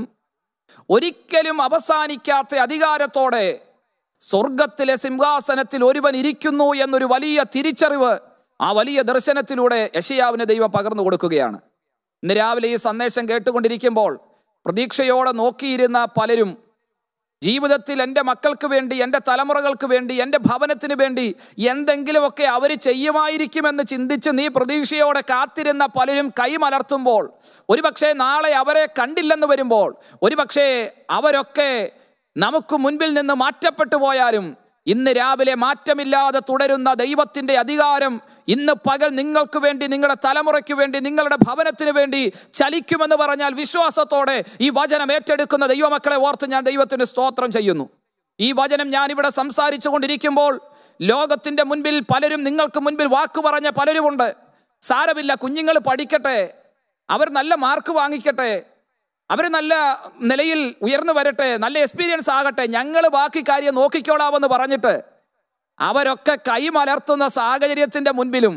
ഒരിക്കലും അവസാനിക്കാത്ത അധികാരത്തോടെ സ്വർഗത്തിലെ സിംഹാസനത്തിൽ ഒരുവൻ ഇരിക്കുന്നു എന്നൊരു വലിയ തിരിച്ചറിവ് ആ വലിയ ദർശനത്തിലൂടെ യശയാവിന് ദൈവം പകർന്നു കൊടുക്കുകയാണ് ഇന്ന് രാവിലെ ഈ സന്ദേശം കേട്ടുകൊണ്ടിരിക്കുമ്പോൾ പ്രതീക്ഷയോടെ നോക്കിയിരുന്ന പലരും ജീവിതത്തിൽ എൻ്റെ മക്കൾക്ക് വേണ്ടി എൻ്റെ തലമുറകൾക്ക് വേണ്ടി എൻ്റെ ഭവനത്തിന് വേണ്ടി എന്തെങ്കിലുമൊക്കെ അവർ ചെയ്യുമായിരിക്കുമെന്ന് ചിന്തിച്ച് നീ പ്രതീക്ഷയോടെ കാത്തിരുന്ന പലരും കൈമലർത്തുമ്പോൾ ഒരുപക്ഷെ നാളെ അവരെ കണ്ടില്ലെന്ന് വരുമ്പോൾ ഒരുപക്ഷെ അവരൊക്കെ നമുക്ക് മുൻപിൽ നിന്ന് മാറ്റപ്പെട്ടു പോയാലും ഇന്ന് രാവിലെ മാറ്റമില്ലാതെ തുടരുന്ന ദൈവത്തിൻ്റെ അധികാരം ഇന്ന് പകൽ നിങ്ങൾക്ക് വേണ്ടി നിങ്ങളുടെ തലമുറയ്ക്ക് വേണ്ടി നിങ്ങളുടെ ഭവനത്തിന് വേണ്ടി ചലിക്കുമെന്ന് പറഞ്ഞാൽ വിശ്വാസത്തോടെ ഈ വചനം ഏറ്റെടുക്കുന്ന ദൈവമക്കളെ ഓർത്ത് ഞാൻ ദൈവത്തിന് സ്തോത്രം ചെയ്യുന്നു ഈ വചനം ഞാനിവിടെ സംസാരിച്ചു കൊണ്ടിരിക്കുമ്പോൾ ലോകത്തിൻ്റെ മുൻപിൽ പലരും നിങ്ങൾക്ക് മുൻപിൽ വാക്ക് പറഞ്ഞ പലരുമുണ്ട് സാരമില്ല കുഞ്ഞുങ്ങൾ പഠിക്കട്ടെ അവർ നല്ല മാർക്ക് വാങ്ങിക്കട്ടെ അവർ നല്ല നിലയിൽ ഉയർന്നു വരട്ടെ നല്ല എക്സ്പീരിയൻസ് ആകട്ടെ ഞങ്ങൾ ബാക്കി കാര്യം നോക്കിക്കോളാമെന്ന് പറഞ്ഞിട്ട് അവരൊക്കെ കൈമലർത്തുന്ന സാഹചര്യത്തിൻ്റെ മുൻപിലും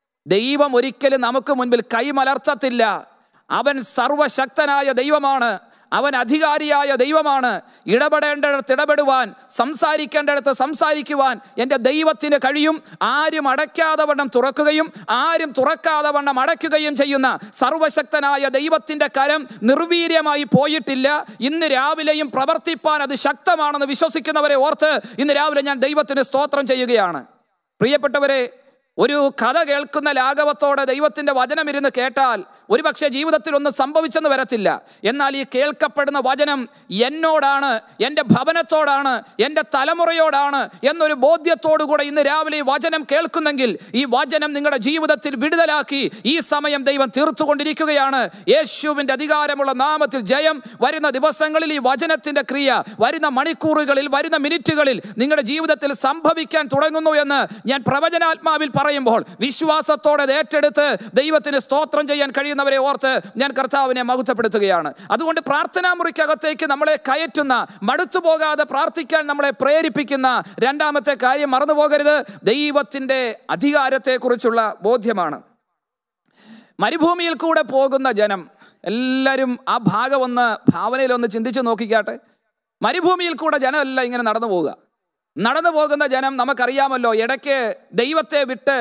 ദൈവം ഒരിക്കലും നമുക്ക് മുൻപിൽ കൈമലർത്തത്തില്ല അവൻ സർവശക്തനായ ദൈവമാണ് അവൻ അധികാരിയായ ദൈവമാണ് ഇടപെടേണ്ടിടത്ത് ഇടപെടുവാൻ സംസാരിക്കേണ്ടിടത്ത് സംസാരിക്കുവാൻ എൻ്റെ ദൈവത്തിന് കഴിയും ആരും അടയ്ക്കാതെ വണ്ണം തുറക്കുകയും ആരും തുറക്കാതെ വണ്ണം അടയ്ക്കുകയും ചെയ്യുന്ന സർവശക്തനായ ദൈവത്തിൻ്റെ കരം നിർവീര്യമായി പോയിട്ടില്ല ഇന്ന് രാവിലെയും പ്രവർത്തിപ്പാൻ അത് ശക്തമാണെന്ന് വിശ്വസിക്കുന്നവരെ ഓർത്ത് ഇന്ന് രാവിലെ ഞാൻ ദൈവത്തിന് സ്തോത്രം ചെയ്യുകയാണ് പ്രിയപ്പെട്ടവരെ ഒരു കഥ കേൾക്കുന്ന ലാഘവത്തോടെ ദൈവത്തിൻ്റെ വചനം ഇരുന്ന് കേട്ടാൽ ഒരുപക്ഷെ ജീവിതത്തിൽ ഒന്നും സംഭവിച്ചെന്ന് വരത്തില്ല എന്നാൽ ഈ കേൾക്കപ്പെടുന്ന വചനം എന്നോടാണ് എൻ്റെ ഭവനത്തോടാണ് എൻ്റെ തലമുറയോടാണ് എന്നൊരു ബോധ്യത്തോടുകൂടെ ഇന്ന് രാവിലെ ഈ വചനം കേൾക്കുന്നെങ്കിൽ ഈ വചനം നിങ്ങളുടെ ജീവിതത്തിൽ വിടുതലാക്കി ഈ സമയം ദൈവം തീർത്തുകൊണ്ടിരിക്കുകയാണ് യേശുവിൻ്റെ അധികാരമുള്ള നാമത്തിൽ ജയം വരുന്ന ദിവസങ്ങളിൽ ഈ വചനത്തിൻ്റെ ക്രിയ വരുന്ന മണിക്കൂറുകളിൽ വരുന്ന മിനിറ്റുകളിൽ നിങ്ങളുടെ ജീവിതത്തിൽ സംഭവിക്കാൻ തുടങ്ങുന്നു എന്ന് ഞാൻ പ്രവചനാത്മാവിൽ പറയുമ്പോൾ വിശ്വാസത്തോടെ അത് ഏറ്റെടുത്ത് ദൈവത്തിന് സ്തോത്രം ചെയ്യാൻ കഴിയുന്നവരെ ഓർത്ത് ഞാൻ കർത്താവിനെ മഹത്വപ്പെടുത്തുകയാണ് അതുകൊണ്ട് പ്രാർത്ഥനാ മുറിക്കകത്തേക്ക് നമ്മളെ കയറ്റുന്ന മടുത്തു പോകാതെ പ്രാർത്ഥിക്കാൻ നമ്മളെ പ്രേരിപ്പിക്കുന്ന രണ്ടാമത്തെ കാര്യം മറന്നു പോകരുത് ദൈവത്തിൻ്റെ അധികാരത്തെക്കുറിച്ചുള്ള ബോധ്യമാണ് മരുഭൂമിയിൽ കൂടെ പോകുന്ന ജനം എല്ലാവരും ആ ഭാഗം ഒന്ന് ഭാവനയിലൊന്ന് ചിന്തിച്ചു നോക്കിക്കാട്ടെ മരുഭൂമിയിൽ കൂടെ ജനമെല്ലാം ഇങ്ങനെ നടന്നു പോവുക നടന്നു പോകുന്ന ജനം നമുക്കറിയാമല്ലോ ഇടയ്ക്ക് ദൈവത്തെ വിട്ട്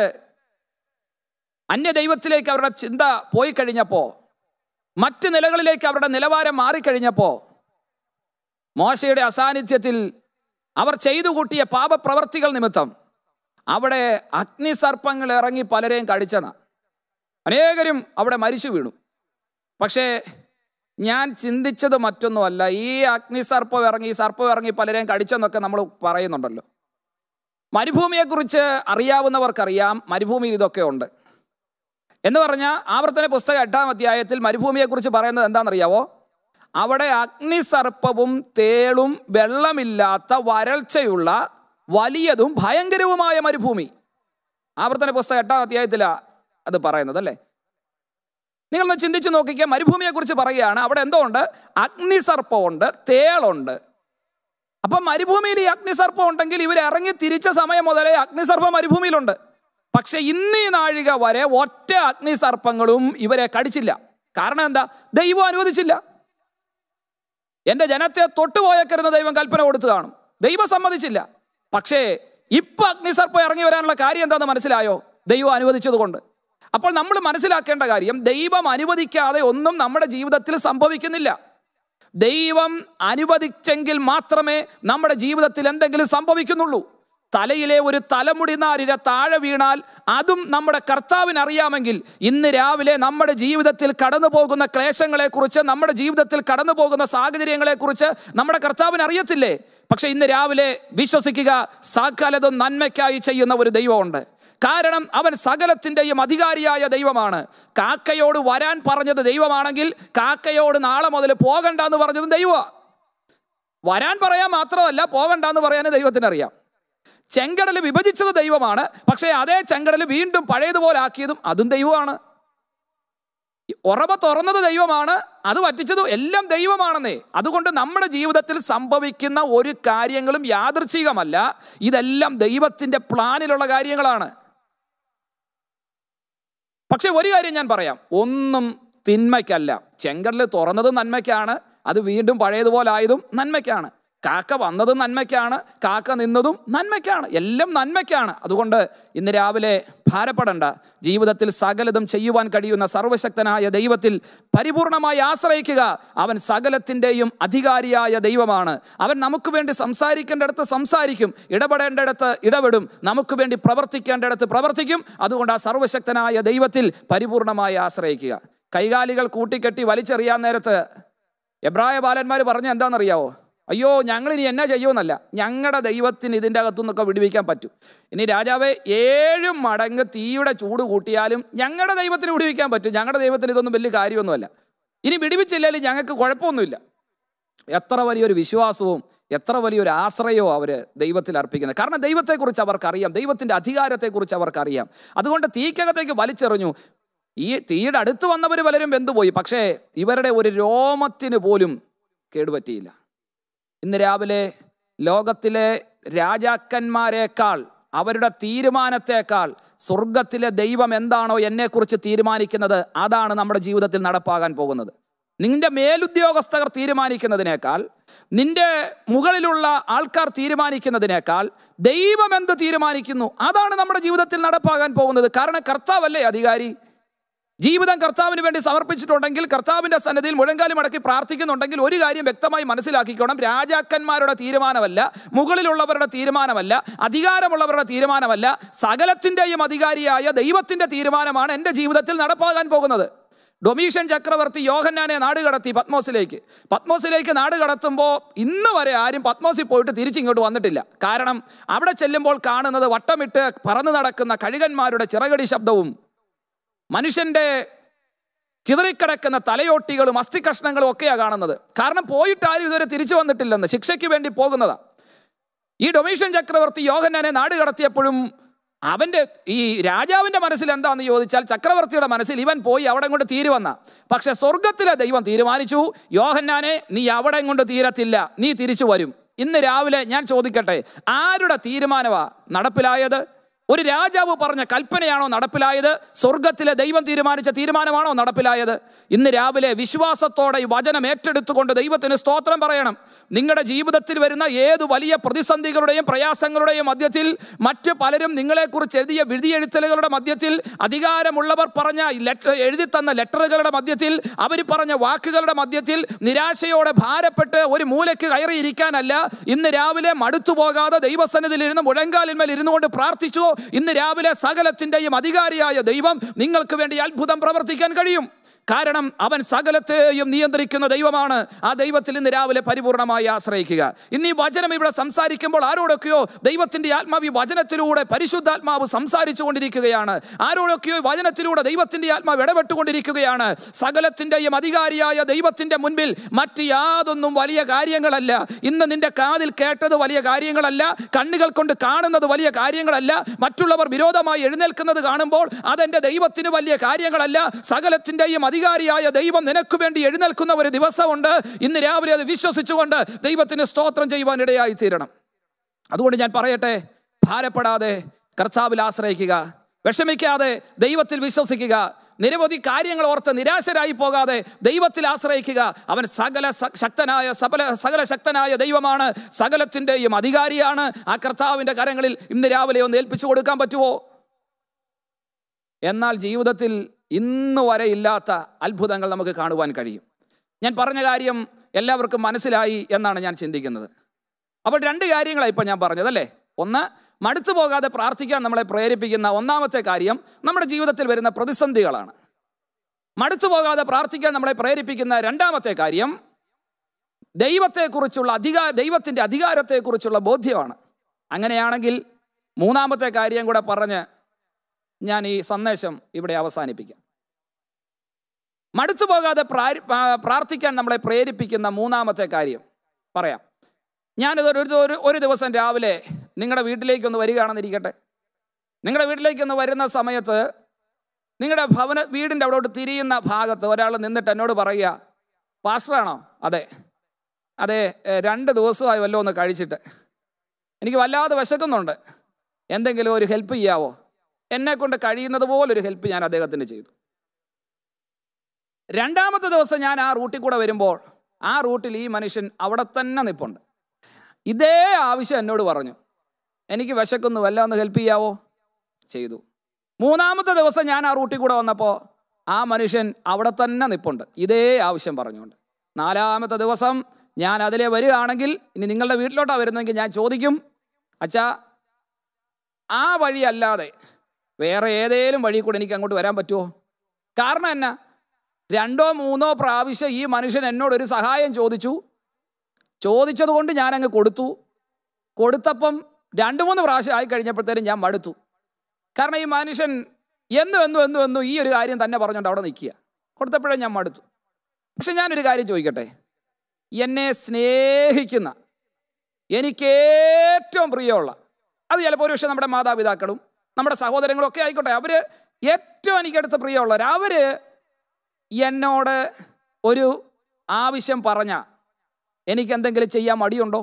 അന്യ ദൈവത്തിലേക്ക് അവരുടെ ചിന്ത പോയി കഴിഞ്ഞപ്പോൾ മറ്റ് നിലകളിലേക്ക് അവരുടെ നിലവാരം മാറിക്കഴിഞ്ഞപ്പോൾ മോശയുടെ അസാന്നിധ്യത്തിൽ അവർ ചെയ്തു കൂട്ടിയ പാപപ്രവർത്തികൾ നിമിത്തം അവിടെ അഗ്നിസർപ്പങ്ങൾ ഇറങ്ങി പലരെയും കഴിച്ചന അനേകരും അവിടെ മരിച്ചു വീണു പക്ഷേ ഞാൻ ചിന്തിച്ചത് മറ്റൊന്നുമല്ല ഈ അഗ്നിസർപ്പം ഇറങ്ങി ഈ സർപ്പം ഇറങ്ങി പലരെയും കടിച്ചെന്നൊക്കെ നമ്മൾ പറയുന്നുണ്ടല്ലോ മരുഭൂമിയെക്കുറിച്ച് അറിയാവുന്നവർക്കറിയാം മരുഭൂമിയിൽ ഇതൊക്കെ ഉണ്ട് എന്ന് പറഞ്ഞാൽ ആവർത്തന പുസ്തകം എട്ടാം അധ്യായത്തിൽ മരുഭൂമിയെക്കുറിച്ച് പറയുന്നത് എന്താണെന്നറിയാവോ അവിടെ അഗ്നിസർപ്പവും തേളും വെള്ളമില്ലാത്ത വരൾച്ചയുള്ള വലിയതും ഭയങ്കരവുമായ മരുഭൂമി ആവർത്തന പുസ്തകം എട്ടാം അധ്യായത്തിലാണ് അത് പറയുന്നത് അല്ലേ നിങ്ങളൊന്ന് ചിന്തിച്ച് നോക്കിക്കുക മരുഭൂമിയെക്കുറിച്ച് പറയുകയാണ് അവിടെ എന്തോ ഉണ്ട് അഗ്നിസർപ്പമുണ്ട് തേളുണ്ട് അപ്പം മരുഭൂമിയിൽ ഈ അഗ്നിസർപ്പം ഉണ്ടെങ്കിൽ ഇവർ ഇറങ്ങി തിരിച്ച സമയം മുതലേ അഗ്നിസർപ്പം മരുഭൂമിയിലുണ്ട് പക്ഷെ ഇന്ന് ഈ നാഴിക വരെ ഒറ്റ അഗ്നിസർപ്പങ്ങളും ഇവരെ കടിച്ചില്ല കാരണം എന്താ ദൈവം അനുവദിച്ചില്ല എൻ്റെ ജനത്തെ തൊട്ടുപോയേക്കരുന്ന ദൈവം കൽപ്പന കൊടുത്തു കാണും ദൈവം സമ്മതിച്ചില്ല പക്ഷേ ഇപ്പൊ അഗ്നിസർപ്പം ഇറങ്ങി വരാനുള്ള കാര്യം എന്താണെന്ന് മനസ്സിലായോ ദൈവം അനുവദിച്ചതുകൊണ്ട് അപ്പോൾ നമ്മൾ മനസ്സിലാക്കേണ്ട കാര്യം ദൈവം അനുവദിക്കാതെ ഒന്നും നമ്മുടെ ജീവിതത്തിൽ സംഭവിക്കുന്നില്ല ദൈവം അനുവദിച്ചെങ്കിൽ മാത്രമേ നമ്മുടെ ജീവിതത്തിൽ എന്തെങ്കിലും സംഭവിക്കുന്നുള്ളൂ തലയിലെ ഒരു തലമുടി നാരിര താഴെ വീണാൽ അതും നമ്മുടെ കർത്താവിന് അറിയാമെങ്കിൽ ഇന്ന് രാവിലെ നമ്മുടെ ജീവിതത്തിൽ കടന്നു പോകുന്ന ക്ലേശങ്ങളെക്കുറിച്ച് നമ്മുടെ ജീവിതത്തിൽ കടന്നു പോകുന്ന സാഹചര്യങ്ങളെക്കുറിച്ച് നമ്മുടെ കർത്താവിന് അറിയത്തില്ലേ പക്ഷെ ഇന്ന് രാവിലെ വിശ്വസിക്കുക സകലതും നന്മയ്ക്കായി ചെയ്യുന്ന ഒരു ദൈവമുണ്ട് കാരണം അവൻ സകലത്തിൻ്റെയും അധികാരിയായ ദൈവമാണ് കാക്കയോട് വരാൻ പറഞ്ഞത് ദൈവമാണെങ്കിൽ കാക്കയോട് നാളെ മുതൽ പോകണ്ട എന്ന് പറഞ്ഞതും ദൈവമാണ് വരാൻ പറയാൻ മാത്രമല്ല പോകണ്ട എന്ന് പറയാൻ ദൈവത്തിനറിയാം ചെങ്കടൽ വിഭജിച്ചത് ദൈവമാണ് പക്ഷേ അതേ ചെങ്കടൽ വീണ്ടും പഴയതുപോലെ ആക്കിയതും അതും ദൈവമാണ് ഉറവ തുറന്നത് ദൈവമാണ് അത് പറ്റിച്ചത് എല്ലാം ദൈവമാണെന്നേ അതുകൊണ്ട് നമ്മുടെ ജീവിതത്തിൽ സംഭവിക്കുന്ന ഒരു കാര്യങ്ങളും യാദൃച്ഛികമല്ല ഇതെല്ലാം ദൈവത്തിൻ്റെ പ്ലാനിലുള്ള കാര്യങ്ങളാണ് പക്ഷെ ഒരു കാര്യം ഞാൻ പറയാം ഒന്നും തിന്മയ്ക്കല്ല ചെങ്കടൽ തുറന്നത് നന്മയ്ക്കാണ് അത് വീണ്ടും പഴയതുപോലെ ആയതും നന്മയ്ക്കാണ് കാക്ക വന്നതും നന്മയ്ക്കാണ് കാക്ക നിന്നതും നന്മയ്ക്കാണ് എല്ലാം നന്മയ്ക്കാണ് അതുകൊണ്ട് ഇന്ന് രാവിലെ ഭാരപ്പെടണ്ട ജീവിതത്തിൽ സകലതും ചെയ്യുവാൻ കഴിയുന്ന സർവശക്തനായ ദൈവത്തിൽ പരിപൂർണമായി ആശ്രയിക്കുക അവൻ സകലത്തിൻ്റെയും അധികാരിയായ ദൈവമാണ് അവൻ നമുക്ക് വേണ്ടി സംസാരിക്കേണ്ടടുത്ത് സംസാരിക്കും ഇടപെടേണ്ടടുത്ത് ഇടപെടും നമുക്ക് വേണ്ടി പ്രവർത്തിക്കേണ്ടടുത്ത് പ്രവർത്തിക്കും അതുകൊണ്ട് ആ സർവശക്തനായ ദൈവത്തിൽ പരിപൂർണമായി ആശ്രയിക്കുക കൈകാലികൾ കൂട്ടിക്കെട്ടി വലിച്ചെറിയാൻ നേരത്ത് എബ്രായ ബാലന്മാർ പറഞ്ഞ എന്താണെന്നറിയാവോ അയ്യോ ഞങ്ങൾ ഇനി എന്നാ ചെയ്യുമെന്നല്ല ഞങ്ങളുടെ ദൈവത്തിന് ഇതിൻ്റെ അകത്തുനിന്നൊക്കെ വിടുവിക്കാൻ പറ്റും ഇനി രാജാവെ ഏഴ് മടങ്ങ് തീയുടെ ചൂട് കൂട്ടിയാലും ഞങ്ങളുടെ ദൈവത്തിന് വിടുവിക്കാൻ പറ്റും ഞങ്ങളുടെ ദൈവത്തിന് ഇതൊന്നും വലിയ കാര്യമൊന്നുമല്ല ഇനി വിടുവിച്ചില്ലെങ്കിലും ഞങ്ങൾക്ക് കുഴപ്പമൊന്നുമില്ല എത്ര വലിയൊരു വിശ്വാസവും എത്ര വലിയൊരു ആശ്രയവും അവർ ദൈവത്തിൽ അർപ്പിക്കുന്നത് കാരണം ദൈവത്തെക്കുറിച്ച് അവർക്കറിയാം ദൈവത്തിൻ്റെ അധികാരത്തെക്കുറിച്ച് അവർക്കറിയാം അതുകൊണ്ട് തീക്കകത്തേക്ക് വലിച്ചെറിഞ്ഞു ഈ തീയുടെ അടുത്ത് വന്നവർ പലരും വെന്തുപോയി പക്ഷേ ഇവരുടെ ഒരു രോമത്തിന് പോലും കേടുപറ്റിയില്ല ഇന്ന് രാവിലെ ലോകത്തിലെ രാജാക്കന്മാരെക്കാൾ അവരുടെ തീരുമാനത്തെക്കാൾ സ്വർഗത്തിലെ ദൈവം എന്താണോ എന്നെക്കുറിച്ച് തീരുമാനിക്കുന്നത് അതാണ് നമ്മുടെ ജീവിതത്തിൽ നടപ്പാകാൻ പോകുന്നത് നിന്റെ മേലുദ്യോഗസ്ഥർ തീരുമാനിക്കുന്നതിനേക്കാൾ നിന്റെ മുകളിലുള്ള ആൾക്കാർ തീരുമാനിക്കുന്നതിനേക്കാൾ ദൈവം എന്ത് തീരുമാനിക്കുന്നു അതാണ് നമ്മുടെ ജീവിതത്തിൽ നടപ്പാകാൻ പോകുന്നത് കാരണം കർത്താവല്ലേ അധികാരി ജീവിതം കർത്താവിന് വേണ്ടി സമർപ്പിച്ചിട്ടുണ്ടെങ്കിൽ കർത്താവിൻ്റെ സന്നദ്ധിയിൽ മുഴങ്കാലി മടക്കി പ്രാർത്ഥിക്കുന്നുണ്ടെങ്കിൽ ഒരു കാര്യം വ്യക്തമായി മനസ്സിലാക്കിക്കോണം രാജാക്കന്മാരുടെ തീരുമാനമല്ല മുകളിലുള്ളവരുടെ തീരുമാനമല്ല അധികാരമുള്ളവരുടെ തീരുമാനമല്ല സകലത്തിൻ്റെയും അധികാരിയായ ദൈവത്തിൻ്റെ തീരുമാനമാണ് എൻ്റെ ജീവിതത്തിൽ നടപ്പാകാൻ പോകുന്നത് ഡൊമീഷ്യൻ ചക്രവർത്തി യോഹന്നാനെ നാട് കടത്തി പത്മോസിലേക്ക് പത്മോസിലേക്ക് നാട് കടത്തുമ്പോൾ ഇന്ന് വരെ ആരും പത്മോസിൽ പോയിട്ട് തിരിച്ചിങ്ങോട്ട് വന്നിട്ടില്ല കാരണം അവിടെ ചെല്ലുമ്പോൾ കാണുന്നത് വട്ടമിട്ട് പറന്നു നടക്കുന്ന കഴുകന്മാരുടെ ചിറകടി ശബ്ദവും മനുഷ്യൻ്റെ ചിതറിക്കിടക്കുന്ന തലയോട്ടികളും അസ്ഥികഷ്ണങ്ങളും ഒക്കെയാണ് കാണുന്നത് കാരണം പോയിട്ട് ആരും ഇതുവരെ തിരിച്ചു വന്നിട്ടില്ലെന്ന് ശിക്ഷയ്ക്ക് വേണ്ടി പോകുന്നതാ ഈ ഡൊമീഷ്യൻ ചക്രവർത്തി യോഹന്നാനെ നാട് കടത്തിയപ്പോഴും അവൻ്റെ ഈ രാജാവിൻ്റെ മനസ്സിൽ എന്താണെന്ന് ചോദിച്ചാൽ ചക്രവർത്തിയുടെ മനസ്സിൽ ഇവൻ പോയി അവിടെ കൊണ്ട് തീരുവന്ന പക്ഷെ സ്വർഗത്തിലെ ദൈവം തീരുമാനിച്ചു യോഹന്നാനെ നീ അവിടെ കൊണ്ട് തീരത്തില്ല നീ തിരിച്ചു വരും ഇന്ന് രാവിലെ ഞാൻ ചോദിക്കട്ടെ ആരുടെ തീരുമാനമാ നടപ്പിലായത് ഒരു രാജാവ് പറഞ്ഞ കൽപ്പനയാണോ നടപ്പിലായത് സ്വർഗത്തിലെ ദൈവം തീരുമാനിച്ച തീരുമാനമാണോ നടപ്പിലായത് ഇന്ന് രാവിലെ വിശ്വാസത്തോടെ ഈ വചനം ഏറ്റെടുത്തുകൊണ്ട് ദൈവത്തിന് സ്തോത്രം പറയണം നിങ്ങളുടെ ജീവിതത്തിൽ വരുന്ന ഏത് വലിയ പ്രതിസന്ധികളുടെയും പ്രയാസങ്ങളുടെയും മധ്യത്തിൽ മറ്റ് പലരും നിങ്ങളെക്കുറിച്ച് എഴുതിയ വിധിയെഴുത്തലുകളുടെ മധ്യത്തിൽ അധികാരമുള്ളവർ പറഞ്ഞ ലെറ്റർ എഴുതി തന്ന ലെറ്ററുകളുടെ മധ്യത്തിൽ അവർ പറഞ്ഞ വാക്കുകളുടെ മധ്യത്തിൽ നിരാശയോടെ ഭാരപ്പെട്ട് ഒരു മൂലയ്ക്ക് കയറിയിരിക്കാനല്ല ഇന്ന് രാവിലെ മടുത്തു പോകാതെ ദൈവസന്നിധിയിൽ ഇരുന്ന് മുഴങ്കാലിന്മേൽ ഇരുന്നുകൊണ്ട് പ്രാർത്ഥിച്ചു ഇന്ന് രാവിലെ സകലത്തിൻ്റെയും അധികാരിയായ ദൈവം നിങ്ങൾക്ക് വേണ്ടി അത്ഭുതം പ്രവർത്തിക്കാൻ കഴിയും കാരണം അവൻ സകലത്തെയും നിയന്ത്രിക്കുന്ന ദൈവമാണ് ആ ദൈവത്തിൽ ഇന്ന് രാവിലെ പരിപൂർണമായി ആശ്രയിക്കുക ഇന്ന് ഈ വചനം ഇവിടെ സംസാരിക്കുമ്പോൾ ആരോടൊക്കെയോ ദൈവത്തിന്റെ ആത്മാവ് ഈ വചനത്തിലൂടെ പരിശുദ്ധാത്മാവ് സംസാരിച്ചു കൊണ്ടിരിക്കുകയാണ് ആരോടൊക്കെയോ ഈ വചനത്തിലൂടെ ദൈവത്തിന്റെ ആത്മാവ് ഇടപെട്ടുകൊണ്ടിരിക്കുകയാണ് സകലത്തിന്റെയും അധികാരിയായ ദൈവത്തിന്റെ മുൻപിൽ മറ്റ് യാതൊന്നും വലിയ കാര്യങ്ങളല്ല ഇന്ന് നിന്റെ കാതിൽ കേട്ടത് വലിയ കാര്യങ്ങളല്ല കണ്ണുകൾ കൊണ്ട് കാണുന്നത് വലിയ കാര്യങ്ങളല്ല മറ്റുള്ളവർ വിരോധമായി എഴുന്നേൽക്കുന്നത് കാണുമ്പോൾ അതെന്റെ ദൈവത്തിന് വലിയ കാര്യങ്ങളല്ല സകലത്തിന്റെയും അധികാരിയായ ദൈവം നിനക്ക് വേണ്ടി എഴുന്നേൽക്കുന്ന ഒരു ദിവസമുണ്ട് ഇന്ന് രാവിലെ അത് വിശ്വസിച്ചുകൊണ്ട് ദൈവത്തിന് സ്തോത്രം ചെയ്യുവാൻ ഇടയായി തീരണം അതുകൊണ്ട് ഞാൻ പറയട്ടെ ഭാരപ്പെടാതെ കർത്താവിൽ ആശ്രയിക്കുക വിഷമിക്കാതെ ദൈവത്തിൽ വിശ്വസിക്കുക നിരവധി കാര്യങ്ങൾ ഓർത്ത് നിരാശരായി പോകാതെ ദൈവത്തിൽ ആശ്രയിക്കുക അവൻ സകല സ- ശക്തനായ സകല സകല ശക്തനായ ദൈവമാണ് സകലത്തിൻ്റെയും അധികാരിയാണ് ആ കർത്താവിൻ്റെ കരങ്ങളിൽ ഇന്ന് രാവിലെ ഒന്ന് ഏൽപ്പിച്ചു കൊടുക്കാൻ പറ്റുമോ എന്നാൽ ജീവിതത്തിൽ ഇന്ന് വരെ ഇല്ലാത്ത അത്ഭുതങ്ങൾ നമുക്ക് കാണുവാൻ കഴിയും ഞാൻ പറഞ്ഞ കാര്യം എല്ലാവർക്കും മനസ്സിലായി എന്നാണ് ഞാൻ ചിന്തിക്കുന്നത് അപ്പോൾ രണ്ട് കാര്യങ്ങളാണ് ഇപ്പം ഞാൻ പറഞ്ഞത് അല്ലേ ഒന്ന് മടുത്തു പോകാതെ പ്രാർത്ഥിക്കാൻ നമ്മളെ പ്രേരിപ്പിക്കുന്ന ഒന്നാമത്തെ കാര്യം നമ്മുടെ ജീവിതത്തിൽ വരുന്ന പ്രതിസന്ധികളാണ് മടുത്തു പോകാതെ പ്രാർത്ഥിക്കാൻ നമ്മളെ പ്രേരിപ്പിക്കുന്ന രണ്ടാമത്തെ കാര്യം ദൈവത്തെക്കുറിച്ചുള്ള അധികാര ദൈവത്തിൻ്റെ അധികാരത്തെക്കുറിച്ചുള്ള ബോധ്യമാണ് അങ്ങനെയാണെങ്കിൽ മൂന്നാമത്തെ കാര്യം കൂടെ പറഞ്ഞ് ഞാൻ ഈ സന്ദേശം ഇവിടെ അവസാനിപ്പിക്കാം മടുത്തു പോകാതെ പ്രാരി- ആ, പ്രാർത്ഥിക്കാൻ നമ്മളെ പ്രേരിപ്പിക്കുന്ന മൂന്നാമത്തെ കാര്യം പറയാം ഞാനിതൊരു ഒരു- ഒരു ഒരു ദിവസം രാവിലെ നിങ്ങളുടെ വീട്ടിലേക്കൊന്ന് വരികയാണെന്നിരിക്കട്ടെ നിങ്ങളുടെ വീട്ടിലേക്കൊന്ന് വരുന്ന സമയത്ത് നിങ്ങളുടെ ഭവന വീടിൻ്റെ അവിടോട്ട് തിരിയുന്ന ഭാഗത്ത് ഒരാൾ നിന്നിട്ട് എന്നോട് പറയുക പാസ്റ്ററാണോ അതെ അതെ ഏ, രണ്ട് ദിവസമായി വല്ലോ ഒന്ന് കഴിച്ചിട്ട് എനിക്ക് വല്ലാതെ വിശക്കുന്നുണ്ട് എന്തെങ്കിലും ഒരു ഹെൽപ്പ് ചെയ്യാവോ എന്നെ കൊണ്ട് കഴിയുന്നത് പോലൊരു ഹെൽപ്പ് ഞാൻ അദ്ദേഹത്തിന് ചെയ്തു രണ്ടാമത്തെ ദിവസം ഞാൻ ആ റൂട്ടിൽ കൂടെ വരുമ്പോൾ ആ റൂട്ടിൽ ഈ മനുഷ്യൻ അവിടെ തന്നെ നിൽപ്പുണ്ട് ഇതേ ആവശ്യം എന്നോട് പറഞ്ഞു എനിക്ക് വിശക്കുന്നു വല്ല ഒന്ന് ഹെൽപ്പ് ചെയ്യാവോ ചെയ്തു മൂന്നാമത്തെ ദിവസം ഞാൻ ആ റൂട്ടിൽ കൂടെ വന്നപ്പോൾ ആ മനുഷ്യൻ അവിടെ തന്നെ നിൽപ്പുണ്ട് ഇതേ ആവശ്യം പറഞ്ഞുകൊണ്ട് നാലാമത്തെ ദിവസം ഞാൻ അതിലെ വരികയാണെങ്കിൽ ഇനി നിങ്ങളുടെ വീട്ടിലോട്ടാണ് വരുന്നതെങ്കിൽ ഞാൻ ചോദിക്കും അച്ഛാ ആ വഴി അല്ലാതെ വേറെ ഏതേലും വഴി കൂടെ എനിക്ക് അങ്ങോട്ട് വരാൻ പറ്റുമോ കാരണം എന്നാ രണ്ടോ മൂന്നോ പ്രാവശ്യം ഈ മനുഷ്യൻ എന്നോടൊരു സഹായം ചോദിച്ചു ചോദിച്ചത് കൊണ്ട് ഞാൻ അങ്ങ് കൊടുത്തു കൊടുത്തപ്പം രണ്ട് മൂന്ന് പ്രാവശ്യം ആയി കഴിഞ്ഞപ്പോഴത്തേനും ഞാൻ മടുത്തു കാരണം ഈ മനുഷ്യൻ എന്നും എന്നും എന്നും എന്നും ഈ ഒരു കാര്യം തന്നെ പറഞ്ഞുകൊണ്ട് അവിടെ നിൽക്കുക കൊടുത്തപ്പോഴേ ഞാൻ മടുത്തു പക്ഷെ ഞാനൊരു കാര്യം ചോദിക്കട്ടെ എന്നെ സ്നേഹിക്കുന്ന എനിക്ക് ഏറ്റവും പ്രിയമുള്ള അത് ചിലപ്പോൾ ഒരു പക്ഷേ നമ്മുടെ മാതാപിതാക്കളും നമ്മുടെ സഹോദരങ്ങളും ഒക്കെ ആയിക്കോട്ടെ അവർ ഏറ്റവും എനിക്കടുത്ത് പ്രിയമുള്ളവർ അവർ എന്നോട് ഒരു ആവശ്യം പറഞ്ഞ എനിക്ക് എന്തെങ്കിലും ചെയ്യാൻ മടിയുണ്ടോ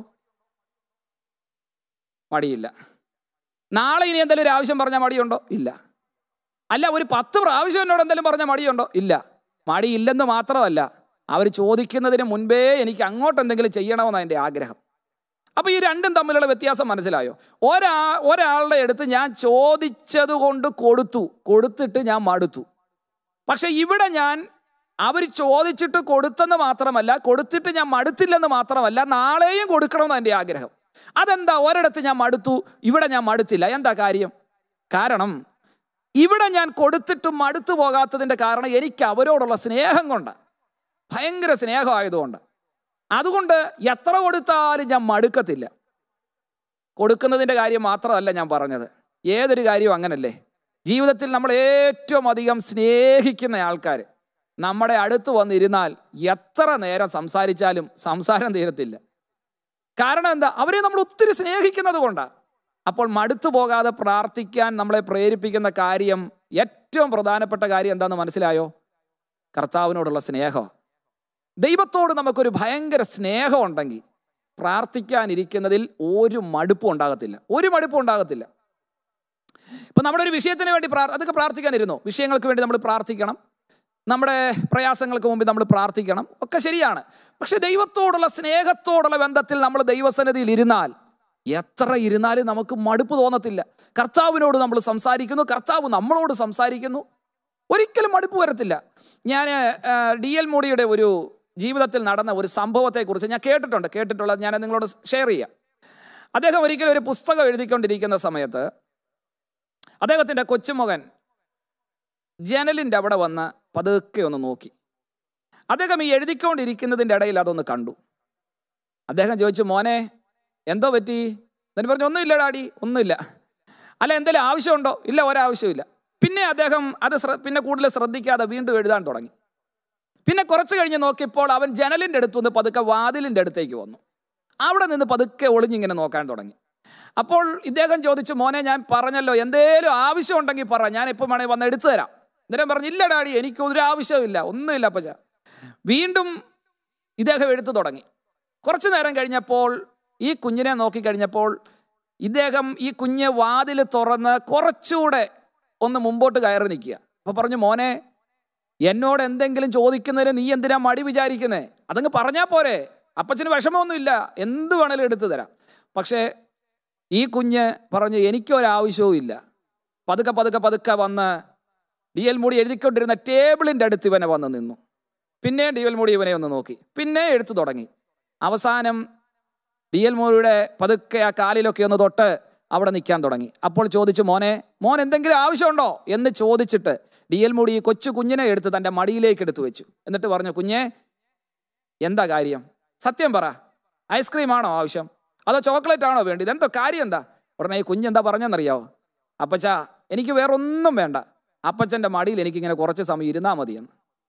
മടിയില്ല നാളെ ഇനി എന്തെങ്കിലും ഒരു ആവശ്യം പറഞ്ഞാൽ മടിയുണ്ടോ ഇല്ല അല്ല ഒരു പത്ത് പ്രാവശ്യം എന്നോട് എന്തെങ്കിലും പറഞ്ഞാൽ മടിയുണ്ടോ ഇല്ല മടിയില്ലെന്ന് മാത്രമല്ല അവർ ചോദിക്കുന്നതിന് മുൻപേ എനിക്ക് അങ്ങോട്ട് എന്തെങ്കിലും ചെയ്യണമെന്നാണ് എൻ്റെ ആഗ്രഹം അപ്പോൾ ഈ രണ്ടും തമ്മിലുള്ള വ്യത്യാസം മനസ്സിലായോ ഒരാ ഒരാളുടെ അടുത്ത് ഞാൻ ചോദിച്ചത് കൊണ്ട് കൊടുത്തു കൊടുത്തിട്ട് ഞാൻ മടുത്തു പക്ഷെ ഇവിടെ ഞാൻ അവർ ചോദിച്ചിട്ട് കൊടുത്തെന്ന് മാത്രമല്ല കൊടുത്തിട്ട് ഞാൻ മടുത്തില്ലെന്ന് മാത്രമല്ല നാളെയും കൊടുക്കണമെന്ന് എൻ്റെ ആഗ്രഹം അതെന്താ ഒരിടത്ത് ഞാൻ മടുത്തു ഇവിടെ ഞാൻ മടുത്തില്ല എന്താ കാര്യം കാരണം ഇവിടെ ഞാൻ കൊടുത്തിട്ട് മടുത്തു പോകാത്തതിൻ്റെ കാരണം എനിക്ക് അവരോടുള്ള സ്നേഹം കൊണ്ട് ഭയങ്കര സ്നേഹമായതുകൊണ്ട് അതുകൊണ്ട് എത്ര കൊടുത്താലും ഞാൻ മടുക്കത്തില്ല കൊടുക്കുന്നതിൻ്റെ കാര്യം മാത്രമല്ല ഞാൻ പറഞ്ഞത് ഏതൊരു കാര്യവും അങ്ങനല്ലേ ജീവിതത്തിൽ നമ്മൾ ഏറ്റവും അധികം സ്നേഹിക്കുന്ന ആൾക്കാർ നമ്മുടെ അടുത്ത് വന്നിരുന്നാൽ എത്ര നേരം സംസാരിച്ചാലും സംസാരം തീരത്തില്ല കാരണം എന്താ അവരെ നമ്മൾ ഒത്തിരി സ്നേഹിക്കുന്നത് കൊണ്ടാണ് അപ്പോൾ മടുത്തു പോകാതെ പ്രാർത്ഥിക്കാൻ നമ്മളെ പ്രേരിപ്പിക്കുന്ന കാര്യം ഏറ്റവും പ്രധാനപ്പെട്ട കാര്യം എന്താണെന്ന് മനസ്സിലായോ കർത്താവിനോടുള്ള സ്നേഹം ദൈവത്തോട് നമുക്കൊരു ഭയങ്കര സ്നേഹം ഉണ്ടെങ്കിൽ പ്രാർത്ഥിക്കാനിരിക്കുന്നതിൽ ഒരു മടുപ്പും ഉണ്ടാകത്തില്ല ഒരു മടുപ്പും ഉണ്ടാകത്തില്ല ഇപ്പൊ നമ്മുടെ ഒരു വിഷയത്തിന് വേണ്ടി പ്രാർ അതൊക്കെ പ്രാർത്ഥിക്കാനിരുന്നു വിഷയങ്ങൾക്ക് വേണ്ടി നമ്മൾ പ്രാർത്ഥിക്കണം നമ്മുടെ പ്രയാസങ്ങൾക്ക് മുമ്പിൽ നമ്മൾ പ്രാർത്ഥിക്കണം ഒക്കെ ശരിയാണ് പക്ഷെ ദൈവത്തോടുള്ള സ്നേഹത്തോടുള്ള ബന്ധത്തിൽ നമ്മൾ ദൈവസന്നിധിയിൽ ഇരുന്നാൽ എത്ര ഇരുന്നാലും നമുക്ക് മടുപ്പ് തോന്നത്തില്ല കർത്താവിനോട് നമ്മൾ സംസാരിക്കുന്നു കർത്താവ് നമ്മളോട് സംസാരിക്കുന്നു ഒരിക്കലും മടുപ്പ് വരത്തില്ല ഞാൻ ഡി എൽ മോഡിയുടെ ഒരു ജീവിതത്തിൽ നടന്ന ഒരു സംഭവത്തെക്കുറിച്ച് ഞാൻ കേട്ടിട്ടുണ്ട് കേട്ടിട്ടുള്ളത് ഞാൻ നിങ്ങളോട് ഷെയർ ചെയ്യാം അദ്ദേഹം ഒരിക്കലും ഒരു പുസ്തകം എഴുതിക്കൊണ്ടിരിക്കുന്ന സമയത്ത് അദ്ദേഹത്തിൻ്റെ കൊച്ചുമകൻ ജനലിൻ്റെ അവിടെ വന്ന് പതുക്കെ ഒന്ന് നോക്കി അദ്ദേഹം ഈ എഴുതിക്കൊണ്ടിരിക്കുന്നതിൻ്റെ ഇടയിൽ അതൊന്ന് കണ്ടു അദ്ദേഹം ചോദിച്ചു മോനെ എന്തോ പറ്റി എന്നിട്ട് പറഞ്ഞു ഒന്നുമില്ല ഡാഡി ഒന്നുമില്ല അല്ല എന്തെങ്കിലും ആവശ്യമുണ്ടോ ഇല്ല ഒരാവശ്യമില്ല പിന്നെ അദ്ദേഹം അത് ശ്ര- പിന്നെ കൂടുതൽ ശ്രദ്ധിക്കാതെ വീണ്ടും എഴുതാൻ തുടങ്ങി പിന്നെ കുറച്ച് കഴിഞ്ഞ് നോക്കിയപ്പോൾ അവൻ ജനലിൻ്റെ അടുത്ത് നിന്ന് പതുക്കെ വാതിലിൻ്റെ അടുത്തേക്ക് വന്നു അവിടെ നിന്ന് പതുക്കെ ഒളിഞ്ഞിങ്ങനെ നോക്കാൻ തുടങ്ങി അപ്പോൾ ഇദ്ദേഹം ചോദിച്ചു മോനെ ഞാൻ പറഞ്ഞല്ലോ എന്തേലും ആവശ്യം ഉണ്ടെങ്കിൽ പറ ഞാൻ ഇപ്പം വേണേൽ വന്ന് എടുത്തു തരാം അന്നേരം പറഞ്ഞു ഇല്ല ഡാഡി എനിക്ക് ഒരു ആവശ്യമില്ല ഒന്നുമില്ല അപ്പച്ച വീണ്ടും ഇദ്ദേഹം എഴുത്തു തുടങ്ങി കുറച്ചു നേരം കഴിഞ്ഞപ്പോൾ ഈ കുഞ്ഞിനെ നോക്കിക്കഴിഞ്ഞപ്പോൾ ഇദ്ദേഹം ഈ കുഞ്ഞ് വാതിൽ തുറന്ന് കുറച്ചുകൂടെ ഒന്ന് മുമ്പോട്ട് കയറി നിൽക്കുക അപ്പോൾ പറഞ്ഞു മോനെ എന്നോട് എന്തെങ്കിലും ചോദിക്കുന്നതിന് നീ എന്തിനാ മടി വിചാരിക്കുന്നേ അതങ്ങ് പറഞ്ഞാൽ പോരെ അപ്പച്ചന് വിഷമമൊന്നുമില്ല എന്ത് വേണേലും എടുത്തു തരാം പക്ഷേ ഈ കുഞ്ഞ് പറഞ്ഞു എനിക്കൊരാവശ്യവും ഇല്ല പതുക്കെ പതുക്കെ പതുക്കെ വന്ന് ഡി എൽ മൂടി എഴുതിക്കൊണ്ടിരുന്ന ടേബിളിൻ്റെ അടുത്ത് ഇവനെ വന്ന് നിന്നു പിന്നെ ഡി എൽ മൂടി ഇവനെ ഒന്ന് നോക്കി പിന്നെ എഴുത്തു തുടങ്ങി അവസാനം ഡി എൽ മോഡിയുടെ പതുക്കെ ആ കാലിലൊക്കെ ഒന്ന് തൊട്ട് അവിടെ നിൽക്കാൻ തുടങ്ങി അപ്പോൾ ചോദിച്ചു മോനെ മോൻ എന്തെങ്കിലും ആവശ്യമുണ്ടോ എന്ന് ചോദിച്ചിട്ട് ഡി എൽ മോഡി ഈ കൊച്ചു കുഞ്ഞിനെ എടുത്ത് തൻ്റെ മടിയിലേക്ക് എടുത്തു വെച്ചു എന്നിട്ട് പറഞ്ഞു കുഞ്ഞെ എന്താ കാര്യം സത്യം പറ ഐസ്ക്രീം ആണോ ആവശ്യം അതോ ചോക്ലേറ്റ് ആണോ വേണ്ടത് എന്തോ കാര്യം എന്താ ഉടനെ ഈ കുഞ്ഞെന്താ പറഞ്ഞെന്നറിയാവോ അപ്പച്ചാ എനിക്ക് വേറൊന്നും വേണ്ട അപ്പച്ചൻ്റെ മടിയിൽ എനിക്കിങ്ങനെ കുറച്ച് സമയം ഇരുന്നാൽ മതിയെന്ന്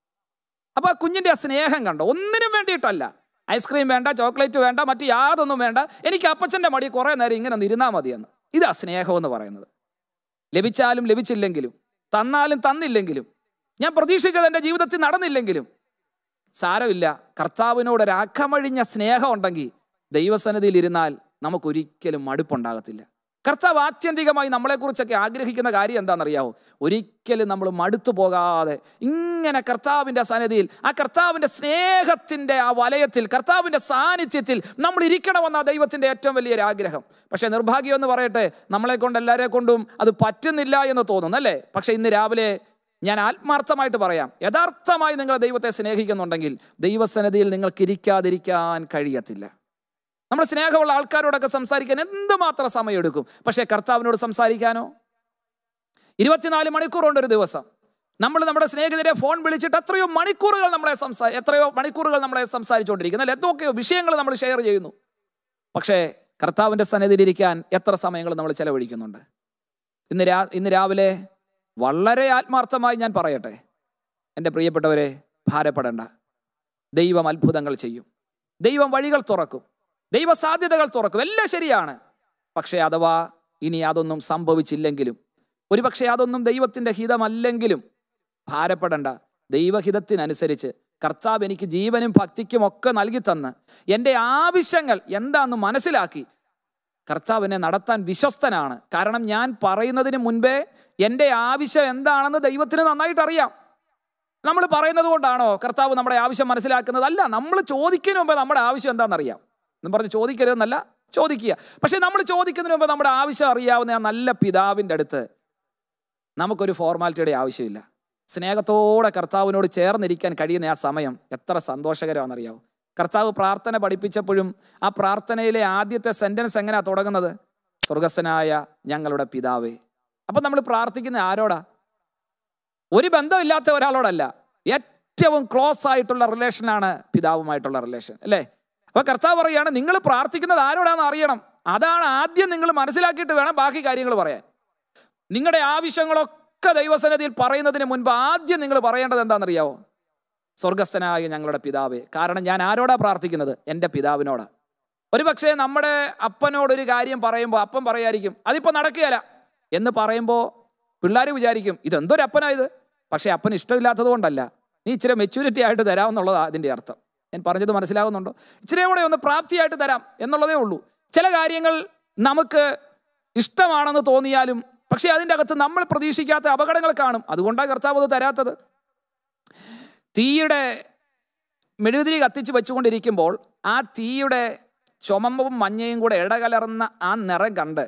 അപ്പൊ ആ കുഞ്ഞിന്റെ ആ സ്നേഹം കണ്ടോ ഒന്നിനും വേണ്ടിയിട്ടല്ല ഐസ്ക്രീം വേണ്ട ചോക്ലേറ്റ് വേണ്ട മറ്റു യാതൊന്നും വേണ്ട എനിക്ക് അപ്പച്ചൻ്റെ മടി കുറേ നേരം ഇങ്ങനെ ഒന്ന് ഇരുന്നാൽ മതിയെന്ന് ഇതാ സ്നേഹം എന്ന് പറയുന്നത് ലഭിച്ചാലും ലഭിച്ചില്ലെങ്കിലും തന്നാലും തന്നില്ലെങ്കിലും ഞാൻ പ്രതീക്ഷിച്ചത് എൻ്റെ ജീവിതത്തിൽ നടന്നില്ലെങ്കിലും സാരമില്ല കർത്താവിനോട് ഒരു അകമഴിഞ്ഞ സ്നേഹം ഉണ്ടെങ്കിൽ ദൈവസന്നിധിയിൽ ഇരുന്നാൽ നമുക്കൊരിക്കലും മടുപ്പുണ്ടാകത്തില്ല കർത്താവ് ആത്യന്തികമായി നമ്മളെക്കുറിച്ചൊക്കെ ആഗ്രഹിക്കുന്ന കാര്യം എന്താണെന്നറിയാവോ ഒരിക്കലും നമ്മൾ മടുത്തു പോകാതെ ഇങ്ങനെ കർത്താവിൻ്റെ സന്നിധിയിൽ ആ കർത്താവിൻ്റെ സ്നേഹത്തിൻ്റെ ആ വലയത്തിൽ കർത്താവിൻ്റെ സാന്നിധ്യത്തിൽ നമ്മൾ ഇരിക്കണമെന്ന ദൈവത്തിൻ്റെ ഏറ്റവും വലിയൊരു ആഗ്രഹം പക്ഷേ നിർഭാഗ്യം എന്ന് പറയട്ടെ നമ്മളെ കൊണ്ട് എല്ലാവരെ കൊണ്ടും അത് പറ്റുന്നില്ല എന്ന് തോന്നുന്നു അല്ലേ പക്ഷേ ഇന്ന് രാവിലെ ഞാൻ ആത്മാർത്ഥമായിട്ട് പറയാം യഥാർത്ഥമായി നിങ്ങൾ ദൈവത്തെ സ്നേഹിക്കുന്നുണ്ടെങ്കിൽ ദൈവസന്നിധിയിൽ നിങ്ങൾക്ക് ഇരിക്കാതിരിക്കാൻ കഴിയത്തില്ല നമ്മൾ സ്നേഹമുള്ള ആൾക്കാരോടൊക്കെ സംസാരിക്കാൻ എന്തുമാത്രം സമയമെടുക്കും പക്ഷേ കർത്താവിനോട് സംസാരിക്കാനോ ഇരുപത്തിനാല് മണിക്കൂറുണ്ട് ഒരു ദിവസം നമ്മൾ നമ്മുടെ സ്നേഹിതരെ ഫോൺ വിളിച്ചിട്ട് എത്രയോ മണിക്കൂറുകൾ നമ്മളെ സംസാ എത്രയോ മണിക്കൂറുകൾ നമ്മളെ സംസാരിച്ചുകൊണ്ടിരിക്കുന്നു അല്ലെ എന്തൊക്കെയോ വിഷയങ്ങൾ നമ്മൾ ഷെയർ ചെയ്യുന്നു പക്ഷേ കർത്താവിൻ്റെ സന്നിധിയിലിരിക്കാൻ എത്ര സമയങ്ങൾ നമ്മൾ ചെലവഴിക്കുന്നുണ്ട് ഇന്ന് രാ ഇന്ന് രാവിലെ വളരെ ആത്മാർത്ഥമായി ഞാൻ പറയട്ടെ എൻ്റെ പ്രിയപ്പെട്ടവരെ ഭാരപ്പെടേണ്ട ദൈവം അത്ഭുതങ്ങൾ ചെയ്യും ദൈവം വഴികൾ തുറക്കും ദൈവ സാധ്യതകൾ തുറക്കും എല്ലാം ശരിയാണ് പക്ഷേ അഥവാ ഇനി അതൊന്നും സംഭവിച്ചില്ലെങ്കിലും ഒരുപക്ഷെ അതൊന്നും ദൈവത്തിൻ്റെ ഹിതമല്ലെങ്കിലും ഭാരപ്പെടേണ്ട ദൈവഹിതത്തിനനുസരിച്ച് കർത്താവ് എനിക്ക് ജീവനും ഭക്തിക്കും ഒക്കെ നൽകി തന്ന് എൻ്റെ ആവശ്യങ്ങൾ എന്താണെന്ന് മനസ്സിലാക്കി കർത്താവ് എന്നെ നടത്താൻ വിശ്വസ്തനാണ് കാരണം ഞാൻ പറയുന്നതിന് മുൻപേ എൻ്റെ ആവശ്യം എന്താണെന്ന് ദൈവത്തിന് നന്നായിട്ട് അറിയാം നമ്മൾ പറയുന്നത് കൊണ്ടാണോ കർത്താവ് നമ്മുടെ ആവശ്യം മനസ്സിലാക്കുന്നത് അല്ല നമ്മൾ ചോദിക്കുന്നതിന് മുമ്പേ നമ്മുടെ ആവശ്യം എന്താണെന്നറിയാം എന്ന് പറഞ്ഞ് ചോദിക്കരുതെന്നല്ല ചോദിക്കുക പക്ഷേ നമ്മൾ ചോദിക്കുന്നതിന് മുമ്പ് നമ്മുടെ ആവശ്യം അറിയാവുന്ന ആ നല്ല പിതാവിൻ്റെ അടുത്ത് നമുക്കൊരു ഫോർമാലിറ്റിയുടെ ആവശ്യമില്ല സ്നേഹത്തോടെ കർത്താവിനോട് ചേർന്നിരിക്കാൻ കഴിയുന്ന ആ സമയം എത്ര സന്തോഷകരമാണെന്നറിയാവോ കർത്താവ് പ്രാർത്ഥന പഠിപ്പിച്ചപ്പോഴും ആ പ്രാർത്ഥനയിലെ ആദ്യത്തെ സെന്റൻസ് എങ്ങനെയാ തുടങ്ങുന്നത് സ്വർഗസ്വനായ ഞങ്ങളുടെ പിതാവേ അപ്പം നമ്മൾ പ്രാർത്ഥിക്കുന്ന ആരോടാ ഒരു ബന്ധമില്ലാത്ത ഒരാളോടല്ല ഏറ്റവും ക്ലോസ് ആയിട്ടുള്ള റിലേഷനാണ് പിതാവുമായിട്ടുള്ള റിലേഷൻ അല്ലേ അപ്പൊ കർത്താവ് പറയാണ് നിങ്ങൾ പ്രാർത്ഥിക്കുന്നത് ആരോടാന്ന് അറിയണം അതാണ് ആദ്യം നിങ്ങൾ മനസ്സിലാക്കിയിട്ട് വേണം ബാക്കി കാര്യങ്ങൾ പറയാൻ നിങ്ങളുടെ ആവശ്യങ്ങളൊക്കെ ദൈവസന്നിധിയിൽ പറയുന്നതിന് മുൻപ് ആദ്യം നിങ്ങൾ പറയേണ്ടത് എന്താണെന്നറിയാവോ സ്വർഗസ്ഥനായ ഞങ്ങളുടെ പിതാവേ കാരണം ഞാൻ ആരോടാ പ്രാർത്ഥിക്കുന്നത് എൻ്റെ പിതാവിനോടാ ഒരുപക്ഷെ നമ്മുടെ അപ്പനോടൊരു കാര്യം പറയുമ്പോൾ അപ്പൻ പറയായിരിക്കും അതിപ്പോൾ നടക്കുകയല്ല എന്ന് പറയുമ്പോൾ പിള്ളേർ വിചാരിക്കും ഇതെന്തൊരു അപ്പനാ ഇത് പക്ഷേ അപ്പന് ഇഷ്ടമില്ലാത്തത് കൊണ്ടല്ല നീ ഇച്ചിരി മെച്യൂരിറ്റി ആയിട്ട് തരാമെന്നുള്ളതാണ് അതിൻ്റെ അർത്ഥം ഞാൻ പറഞ്ഞത് മനസ്സിലാവുന്നുണ്ടോ ഇച്ചിരി കൂടെ ഒന്ന് പ്രാപ്തിയായിട്ട് തരാം എന്നുള്ളതേ ഉള്ളൂ ചില കാര്യങ്ങൾ നമുക്ക് ഇഷ്ടമാണെന്ന് തോന്നിയാലും പക്ഷേ അതിൻ്റെ അകത്ത് നമ്മൾ പ്രതീക്ഷിക്കാത്ത അപകടങ്ങൾ കാണും അതുകൊണ്ടാണ് കർത്താവ് അത് തരാത്തത് തീയുടെ മെഴുകുതിരി കത്തിച്ച് വെച്ചുകൊണ്ടിരിക്കുമ്പോൾ ആ തീയുടെ ചുമമ്പും മഞ്ഞയും കൂടെ ഇടകലർന്ന ആ നിറം കണ്ട്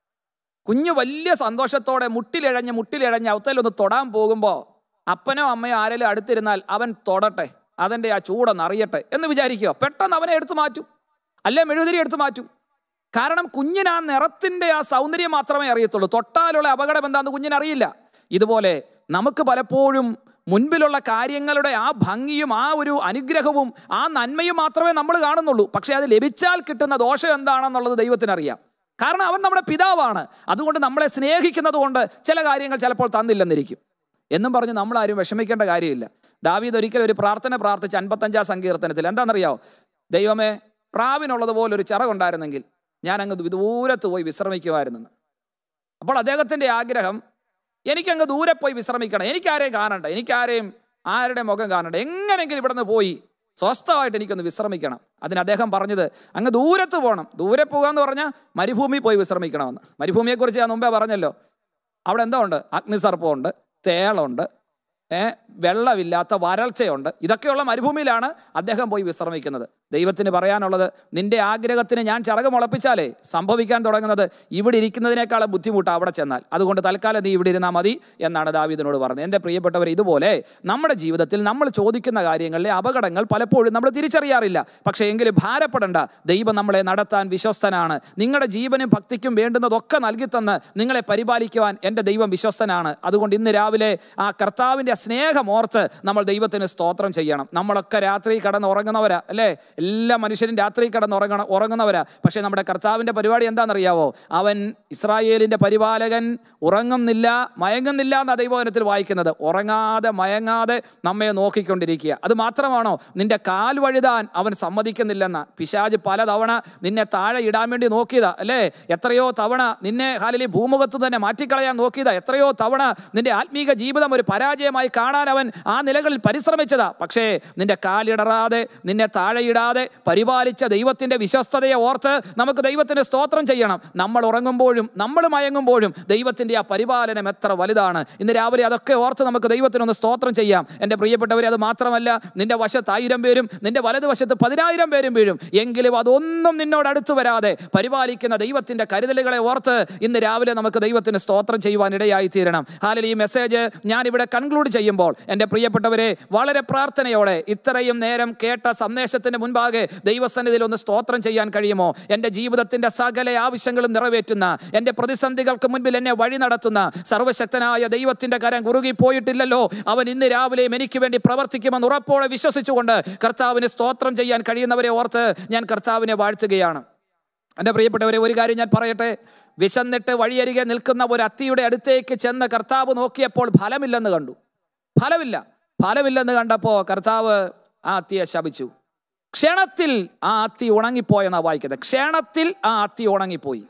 കുഞ്ഞ് വലിയ സന്തോഷത്തോടെ മുട്ടിലിഴഞ്ഞ് മുട്ടിലിഴഞ്ഞ് അവത്തലൊന്ന് തൊടാൻ പോകുമ്പോൾ അപ്പനോ അമ്മയോ ആരെങ്കിലും അടുത്തിരുന്നാൽ അവൻ തൊടട്ടെ അതിൻ്റെ ആ ചൂടൊന്ന് അറിയട്ടെ എന്ന് വിചാരിക്കുക പെട്ടെന്ന് അവനെ എടുത്തു മാറ്റും അല്ലെ മെഴുകുതിരി എടുത്തു മാറ്റും കാരണം കുഞ്ഞിന് ആ നിറത്തിൻ്റെ ആ സൗന്ദര്യം മാത്രമേ അറിയത്തുള്ളൂ തൊട്ടാലുള്ള അപകടം എന്താണെന്ന് കുഞ്ഞിനറിയില്ല ഇതുപോലെ നമുക്ക് പലപ്പോഴും മുൻപിലുള്ള കാര്യങ്ങളുടെ ആ ഭംഗിയും ആ ഒരു അനുഗ്രഹവും ആ നന്മയും മാത്രമേ നമ്മൾ കാണുന്നുള്ളൂ പക്ഷേ അത് ലഭിച്ചാൽ കിട്ടുന്ന ദോഷം എന്താണെന്നുള്ളത് ദൈവത്തിനറിയാം കാരണം അവൻ നമ്മുടെ പിതാവാണ് അതുകൊണ്ട് നമ്മളെ സ്നേഹിക്കുന്നത് കൊണ്ട് ചില കാര്യങ്ങൾ ചിലപ്പോൾ തന്നില്ലെന്നിരിക്കും എന്നും പറഞ്ഞ് നമ്മളാരും വിഷമിക്കേണ്ട കാര്യമില്ല ദാവീദ് ഒരിക്കലും ഒരു പ്രാർത്ഥന പ്രാർത്ഥിച്ച് അൻപത്തഞ്ചാം സങ്കീർത്തനത്തിൽ എന്താണെന്നറിയാവോ ദൈവമേ പ്രാവിനുള്ളതുപോലെ ഒരു ചിറകുണ്ടായിരുന്നെങ്കിൽ ഞാൻ അങ്ങ് ദൂരത്ത് പോയി വിശ്രമിക്കുമായിരുന്നെന്ന് അപ്പോൾ അദ്ദേഹത്തിൻ്റെ ആഗ്രഹം എനിക്കങ്ങ് ദൂരെ പോയി വിശ്രമിക്കണം എനിക്കാരെയും കാണണ്ട എനിക്കാരെയും ആരുടെ മുഖം കാണണ്ട എങ്ങനെയെങ്കിലും ഇവിടെ നിന്ന് പോയി സ്വസ്ഥമായിട്ട് എനിക്കൊന്ന് വിശ്രമിക്കണം അതിന് അദ്ദേഹം പറഞ്ഞത് അങ്ങ് ദൂരത്ത് പോകണം ദൂരെ പോകാന്ന് പറഞ്ഞാൽ മരുഭൂമി പോയി വിശ്രമിക്കണമെന്ന് മരുഭൂമിയെക്കുറിച്ച് ഞാൻ മുമ്പേ പറഞ്ഞല്ലോ അവിടെ എന്തോ ഉണ്ട് അഗ്നിസർപ്പമുണ്ട് തേളുണ്ട് ഏ, വെള്ളമില്ലാത്ത വരൾച്ചയുണ്ട് ഇതൊക്കെയുള്ള മരുഭൂമിയിലാണ് അദ്ദേഹം പോയി വിശ്രമിക്കുന്നത് ദൈവത്തിന് പറയാനുള്ളത് നിന്റെ ആഗ്രഹത്തിന് ഞാൻ ചിറക് മുളപ്പിച്ചാലേ സംഭവിക്കാൻ തുടങ്ങുന്നത് ഇവിടെ ഇരിക്കുന്നതിനേക്കാൾ ബുദ്ധിമുട്ട് അവിടെ ചെന്നാൽ അതുകൊണ്ട് തൽക്കാലം നീ ഇവിടെ ഇരുന്നാൽ മതി എന്നാണ് ദാവീദിനോട് പറഞ്ഞത് എൻ്റെ പ്രിയപ്പെട്ടവർ ഇതുപോലെ നമ്മുടെ ജീവിതത്തിൽ നമ്മൾ ചോദിക്കുന്ന കാര്യങ്ങളിലെ അപകടങ്ങൾ പലപ്പോഴും നമ്മൾ തിരിച്ചറിയാറില്ല പക്ഷേ എങ്കിലും ഭാരപ്പെടേണ്ട ദൈവം നമ്മളെ നടത്താൻ വിശ്വസ്തനാണ് നിങ്ങളുടെ ജീവനും ഭക്തിക്കും വേണ്ടുന്നതൊക്കെ നൽകിത്തന്ന് നിങ്ങളെ പരിപാലിക്കുവാൻ എൻ്റെ ദൈവം വിശ്വസ്തനാണ് അതുകൊണ്ട് ഇന്ന് രാവിലെ ആ കർത്താവിൻ്റെ സ്നേഹം ഓർത്ത് നമ്മൾ ദൈവത്തിന് സ്തോത്രം ചെയ്യണം നമ്മളൊക്കെ രാത്രി കിടന്ന് ഉറങ്ങുന്നവരാ അല്ലേ എല്ലാ മനുഷ്യരും രാത്രി കിടന്ന് ഉറങ്ങണം ഉറങ്ങുന്നവരാ പക്ഷേ നമ്മുടെ കർത്താവിൻ്റെ പരിപാടി എന്താണെന്നറിയാവോ അവൻ ഇസ്രായേലിൻ്റെ പരിപാലകൻ ഉറങ്ങുന്നില്ല മയങ്ങുന്നില്ല എന്ന ദൈവവചനത്തിൽ വായിക്കുന്നത് ഉറങ്ങാതെ മയങ്ങാതെ നമ്മെ നോക്കിക്കൊണ്ടിരിക്കുക അത് മാത്രമാണോ നിന്റെ കാൽ വഴുതാൻ അവൻ സമ്മതിക്കുന്നില്ലെന്ന പിശാജ് പലതവണ നിന്നെ താഴെ ഇടാൻ വേണ്ടി നോക്കിയതാ അല്ലേ എത്രയോ തവണ നിന്നെ ഹാലിലി ഭൂമുഖത്ത് തന്നെ മാറ്റിക്കളയാൻ നോക്കിയതാ എത്രയോ തവണ നിന്റെ ആത്മീക ജീവിതം ഒരു പരാജയമായി കാണാൻ അവൻ ആ നിലകളിൽ പരിശ്രമിച്ചതാ പക്ഷേ നിന്റെ കാലിടറാതെ നിന്നെ താഴെയിടാതെ പരിപാലിച്ച ദൈവത്തിന്റെ വിശ്വസ്തതയെ ഓർത്ത് നമുക്ക് ദൈവത്തിന് സ്തോത്രം ചെയ്യണം നമ്മൾ ഉറങ്ങുമ്പോഴും നമ്മൾ മയങ്ങുമ്പോഴും ദൈവത്തിന്റെ ആ പരിപാലനം എത്ര വലുതാണ് ഇന്ന് രാവിലെ അതൊക്കെ ഓർത്ത് നമുക്ക് ദൈവത്തിനൊന്ന് സ്തോത്രം ചെയ്യാം എൻ്റെ പ്രിയപ്പെട്ടവരെ അത് മാത്രമല്ല നിന്റെ വശത്ത് ആയിരം പേരും നിന്റെ വലതുവശത്ത് പതിനായിരം പേരും വീഴും എങ്കിലും അതൊന്നും നിന്നോട് അടുത്തു വരാതെ പരിപാലിക്കുന്ന ദൈവത്തിന്റെ കരുതലുകളെ ഓർത്ത് ഇന്ന് രാവിലെ നമുക്ക് ദൈവത്തിന് സ്തോത്രം ചെയ്യുവാൻ ഇടയായി തീരണം ഹാലിൽ ഈ മെസ്സേജ് ഞാനിവിടെ കൺക്ലൂഡ് ചെയ്യുമ്പോൾ എൻ്റെ പ്രിയപ്പെട്ടവരെ വളരെ പ്രാർത്ഥനയോടെ ഇത്രയും നേരം കേട്ട സന്ദേശത്തിന് മുൻപാകെ ദൈവസന്നിധിയിൽ ഒന്ന് സ്തോത്രം ചെയ്യാൻ കഴിയുമോ എൻ്റെ ജീവിതത്തിൻ്റെ സകല ആവശ്യങ്ങളും നിറവേറ്റുന്ന എൻ്റെ പ്രതിസന്ധികൾക്ക് മുൻപിൽ എന്നെ വഴി നടത്തുന്ന സർവശക്തനായ ദൈവത്തിൻ്റെ കരം കുറുകിപ്പോയിട്ടില്ലല്ലോ അവൻ ഇന്ന് രാവിലെയും എനിക്ക് വേണ്ടി പ്രവർത്തിക്കുമെന്ന് ഉറപ്പോടെ വിശ്വസിച്ചുകൊണ്ട് കർത്താവിന് സ്തോത്രം ചെയ്യാൻ കഴിയുന്നവരെ ഓർത്ത് ഞാൻ കർത്താവിനെ വാഴ്ത്തുകയാണ് എൻ്റെ പ്രിയപ്പെട്ടവരെ ഒരു കാര്യം ഞാൻ പറയട്ടെ വിശന്നിട്ട് വഴിയരികെ നിൽക്കുന്ന ഒരു അത്തിയുടെ അടുത്തേക്ക് ചെന്ന് കർത്താവ് നോക്കിയപ്പോൾ ഫലമില്ലെന്ന് കണ്ടു ഫലമില്ല ഫലമില്ലെന്ന് കണ്ടപ്പോൾ കർത്താവ് ആ അത്തിയെ ശപിച്ചു ക്ഷണത്തിൽ ആ അത്തി ഉണങ്ങിപ്പോയെന്നാണ് വായിക്കുന്നത് ക്ഷണത്തിൽ ആ അത്തി ഉണങ്ങിപ്പോയി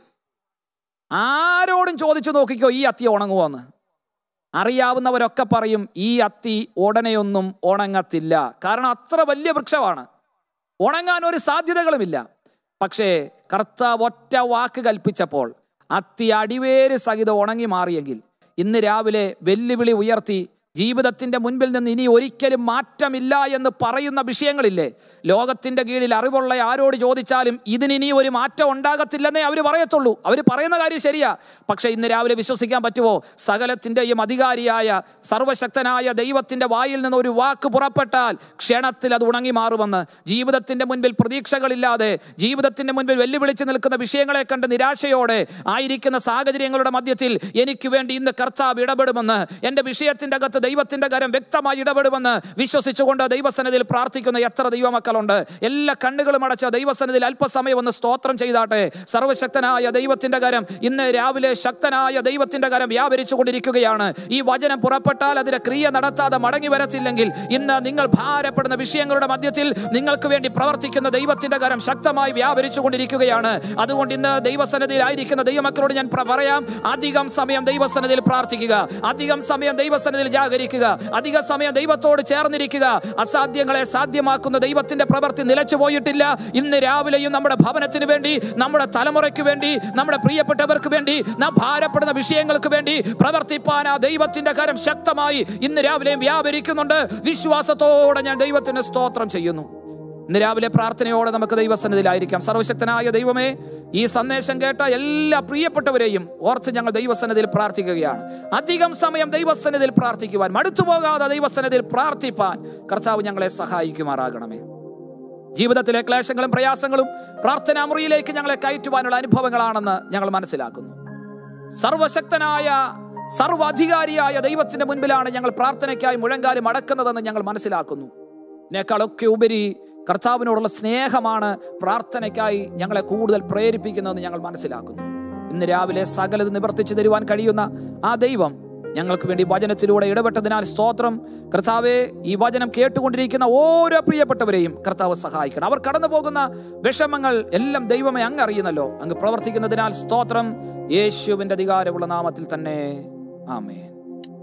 ആരോടും ചോദിച്ചു നോക്കിക്കോ ഈ അത്തി ഉണങ്ങുമോ എന്ന് അറിയാവുന്നവരൊക്കെ പറയും ഈ അത്തി ഉടനെയൊന്നും ഉണങ്ങത്തില്ല കാരണം അത്ര വലിയ വൃക്ഷമാണ് ഉണങ്ങാൻ ഒരു സാധ്യതകളുമില്ല പക്ഷേ കർത്താവ് ഒറ്റ വാക്ക് കൽപ്പിച്ചപ്പോൾ അത്തി അടിവേര് സഹിതം ഉണങ്ങി മാറിയെങ്കിൽ ഇന്ന് രാവിലെ വെല്ലുവിളി ഉയർത്തി ജീവിതത്തിൻ്റെ മുൻപിൽ നിന്ന് ഇനി ഒരിക്കലും മാറ്റമില്ല എന്ന് പറയുന്ന വിഷയങ്ങളില്ലേ ലോകത്തിൻ്റെ കീഴിൽ അറിവുള്ള ആരോട് ചോദിച്ചാലും ഇതിനിനി ഒരു മാറ്റം ഉണ്ടാകത്തില്ലെന്നേ അവർ പറയത്തുള്ളൂ അവർ പറയുന്ന കാര്യം ശരിയാ പക്ഷേ ഇന്ന് രാവിലെ വിശ്വസിക്കാൻ പറ്റുമോ സകലത്തിൻ്റെയും അധികാരിയായ സർവശക്തനായ ദൈവത്തിൻ്റെ വായിൽ നിന്ന് ഒരു വാക്ക് പുറപ്പെട്ടാൽ ക്ഷണത്തിൽ അത് ഉണങ്ങി മാറുമെന്ന് ജീവിതത്തിൻ്റെ മുൻപിൽ പ്രതീക്ഷകളില്ലാതെ ജീവിതത്തിൻ്റെ മുൻപിൽ വെല്ലുവിളിച്ച് നിൽക്കുന്ന വിഷയങ്ങളെ കണ്ട് നിരാശയോടെ ആയിരിക്കുന്ന സാഹചര്യങ്ങളുടെ മധ്യത്തിൽ എനിക്ക് വേണ്ടി ഇന്ന് കർത്താവ് ഇടപെടുമെന്ന് എൻ്റെ വിഷയത്തിൻ്റെ അകത്ത് ദൈവത്തിന്റെ കരം വ്യക്തമായി ഇടപെടുമെന്ന് വിശ്വസിച്ചുകൊണ്ട് ദൈവസന്നിധിയിൽ പ്രാർത്ഥിക്കുന്ന എത്ര ദൈവമക്കളുണ്ട് എല്ലാ കണ്ണുകളും അടച്ച ദൈവസന്നിധിയിൽ അല്പസമയം ഒന്ന് സ്തോത്രം ചെയ്താട്ടെ സർവശക്തനായ ദൈവത്തിന്റെ കരം ഇന്ന് രാവിലെ ശക്തനായ ദൈവത്തിന്റെ കരം വ്യാപരിച്ചു കൊണ്ടിരിക്കുകയാണ് ഈ വചനം പുറപ്പെട്ടാൽ അതിന്റെ ക്രിയ നടത്താതെ മടങ്ങി വരത്തില്ലെങ്കിൽ ഇന്ന് നിങ്ങൾ ഭാരപ്പെടുന്ന വിഷയങ്ങളുടെ മധ്യത്തിൽ നിങ്ങൾക്ക് വേണ്ടി പ്രവർത്തിക്കുന്ന ദൈവത്തിന്റെ കരം ശക്തമായി വ്യാപരിച്ചു കൊണ്ടിരിക്കുകയാണ് അതുകൊണ്ട് ഇന്ന് ദൈവസന്നിധിയിലായിരിക്കുന്ന ദൈവമക്കളോട് ഞാൻ പ്ര- പറയാം അധികം സമയം ദൈവസന്നിധിയിൽ പ്രാർത്ഥിക്കുക അധികം സമയം ദൈവസന്നിധിയിൽ ജാഗരിക്കുക അധിക സമയം ദൈവത്തോട് ചേർന്നിരിക്കുക അസാധ്യങ്ങളെ സാധ്യമാക്കുന്ന ദൈവത്തിന്റെ പ്രവൃത്തി നിലച്ചു പോയിട്ടില്ല ഇന്ന് രാവിലെയും നമ്മുടെ ഭവനത്തിന് വേണ്ടി നമ്മുടെ തലമുറയ്ക്ക് വേണ്ടി നമ്മുടെ പ്രിയപ്പെട്ടവർക്ക് വേണ്ടി നാം ഭാരപ്പെടുന്ന വിഷയങ്ങൾക്ക് വേണ്ടി പ്രവർത്തിപ്പാൻ ആ ദൈവത്തിന്റെ കരം ശക്തമായി ഇന്ന് രാവിലെയും വ്യാപരിക്കുന്നുണ്ട് വിശ്വാസത്തോടെ ഞാൻ ദൈവത്തിന് സ്തോത്രം ചെയ്യുന്നു ഇന്ന് രാവിലെ പ്രാർത്ഥനയോടെ നമുക്ക് ദൈവസന്നിധിയിലായിരിക്കാം സർവശക്തനായ ദൈവമേ ഈ സന്ദേശം കേട്ട എല്ലാ പ്രിയപ്പെട്ടവരെയും ഓർത്ത് ഞങ്ങൾ ദൈവസന്നിധിയിൽ പ്രാർത്ഥിക്കുകയാണ് അധികം സമയം ദൈവസന്നിധിയിൽ പ്രാർത്ഥിക്കുവാൻ മടുത്തു പോകാതെ ദൈവസന്നിധിയിൽ പ്രാർത്ഥിപ്പാൻ കർത്താവ് ഞങ്ങളെ സഹായിക്കുമാറാകണമേ ജീവിതത്തിലെ ക്ലേശങ്ങളും പ്രയാസങ്ങളും പ്രാർത്ഥനാ മുറിയിലേക്ക് ഞങ്ങളെ കയറ്റുവാനുള്ള അനുഭവങ്ങളാണെന്ന് ഞങ്ങൾ മനസ്സിലാക്കുന്നു സർവശക്തനായ സർവാധികാരിയായ ദൈവത്തിന്റെ മുൻപിലാണ് ഞങ്ങൾ പ്രാർത്ഥനയ്ക്കായി മുഴങ്കാലും അടക്കുന്നതെന്ന് ഞങ്ങൾ മനസ്സിലാക്കുന്നു ഇതിനേക്കാളൊക്കെ ഉപരി കർത്താവിനോടുള്ള സ്നേഹമാണ് പ്രാർത്ഥനയ്ക്കായി ഞങ്ങളെ കൂടുതൽ പ്രേരിപ്പിക്കുന്നതെന്ന് ഞങ്ങൾ മനസ്സിലാക്കുന്നു ഇന്ന് രാവിലെ സകലത് നിവർത്തിച്ചു തരുവാൻ കഴിയുന്ന ആ ദൈവം ഞങ്ങൾക്ക് വേണ്ടി വചനത്തിലൂടെ ഇടപെട്ടതിനാൽ സ്തോത്രം കർത്താവെ ഈ വചനം കേട്ടുകൊണ്ടിരിക്കുന്ന ഓരോ പ്രിയപ്പെട്ടവരെയും കർത്താവ് സഹായിക്കണം അവർ കടന്നു പോകുന്ന വിഷമങ്ങൾ എല്ലാം ദൈവമേ അങ്ങ് അറിയുന്നല്ലോ അങ്ങ് പ്രവർത്തിക്കുന്നതിനാൽ സ്തോത്രം യേശുവിന്റെ അധികാരമുള്ള നാമത്തിൽ തന്നെ ആമേൻ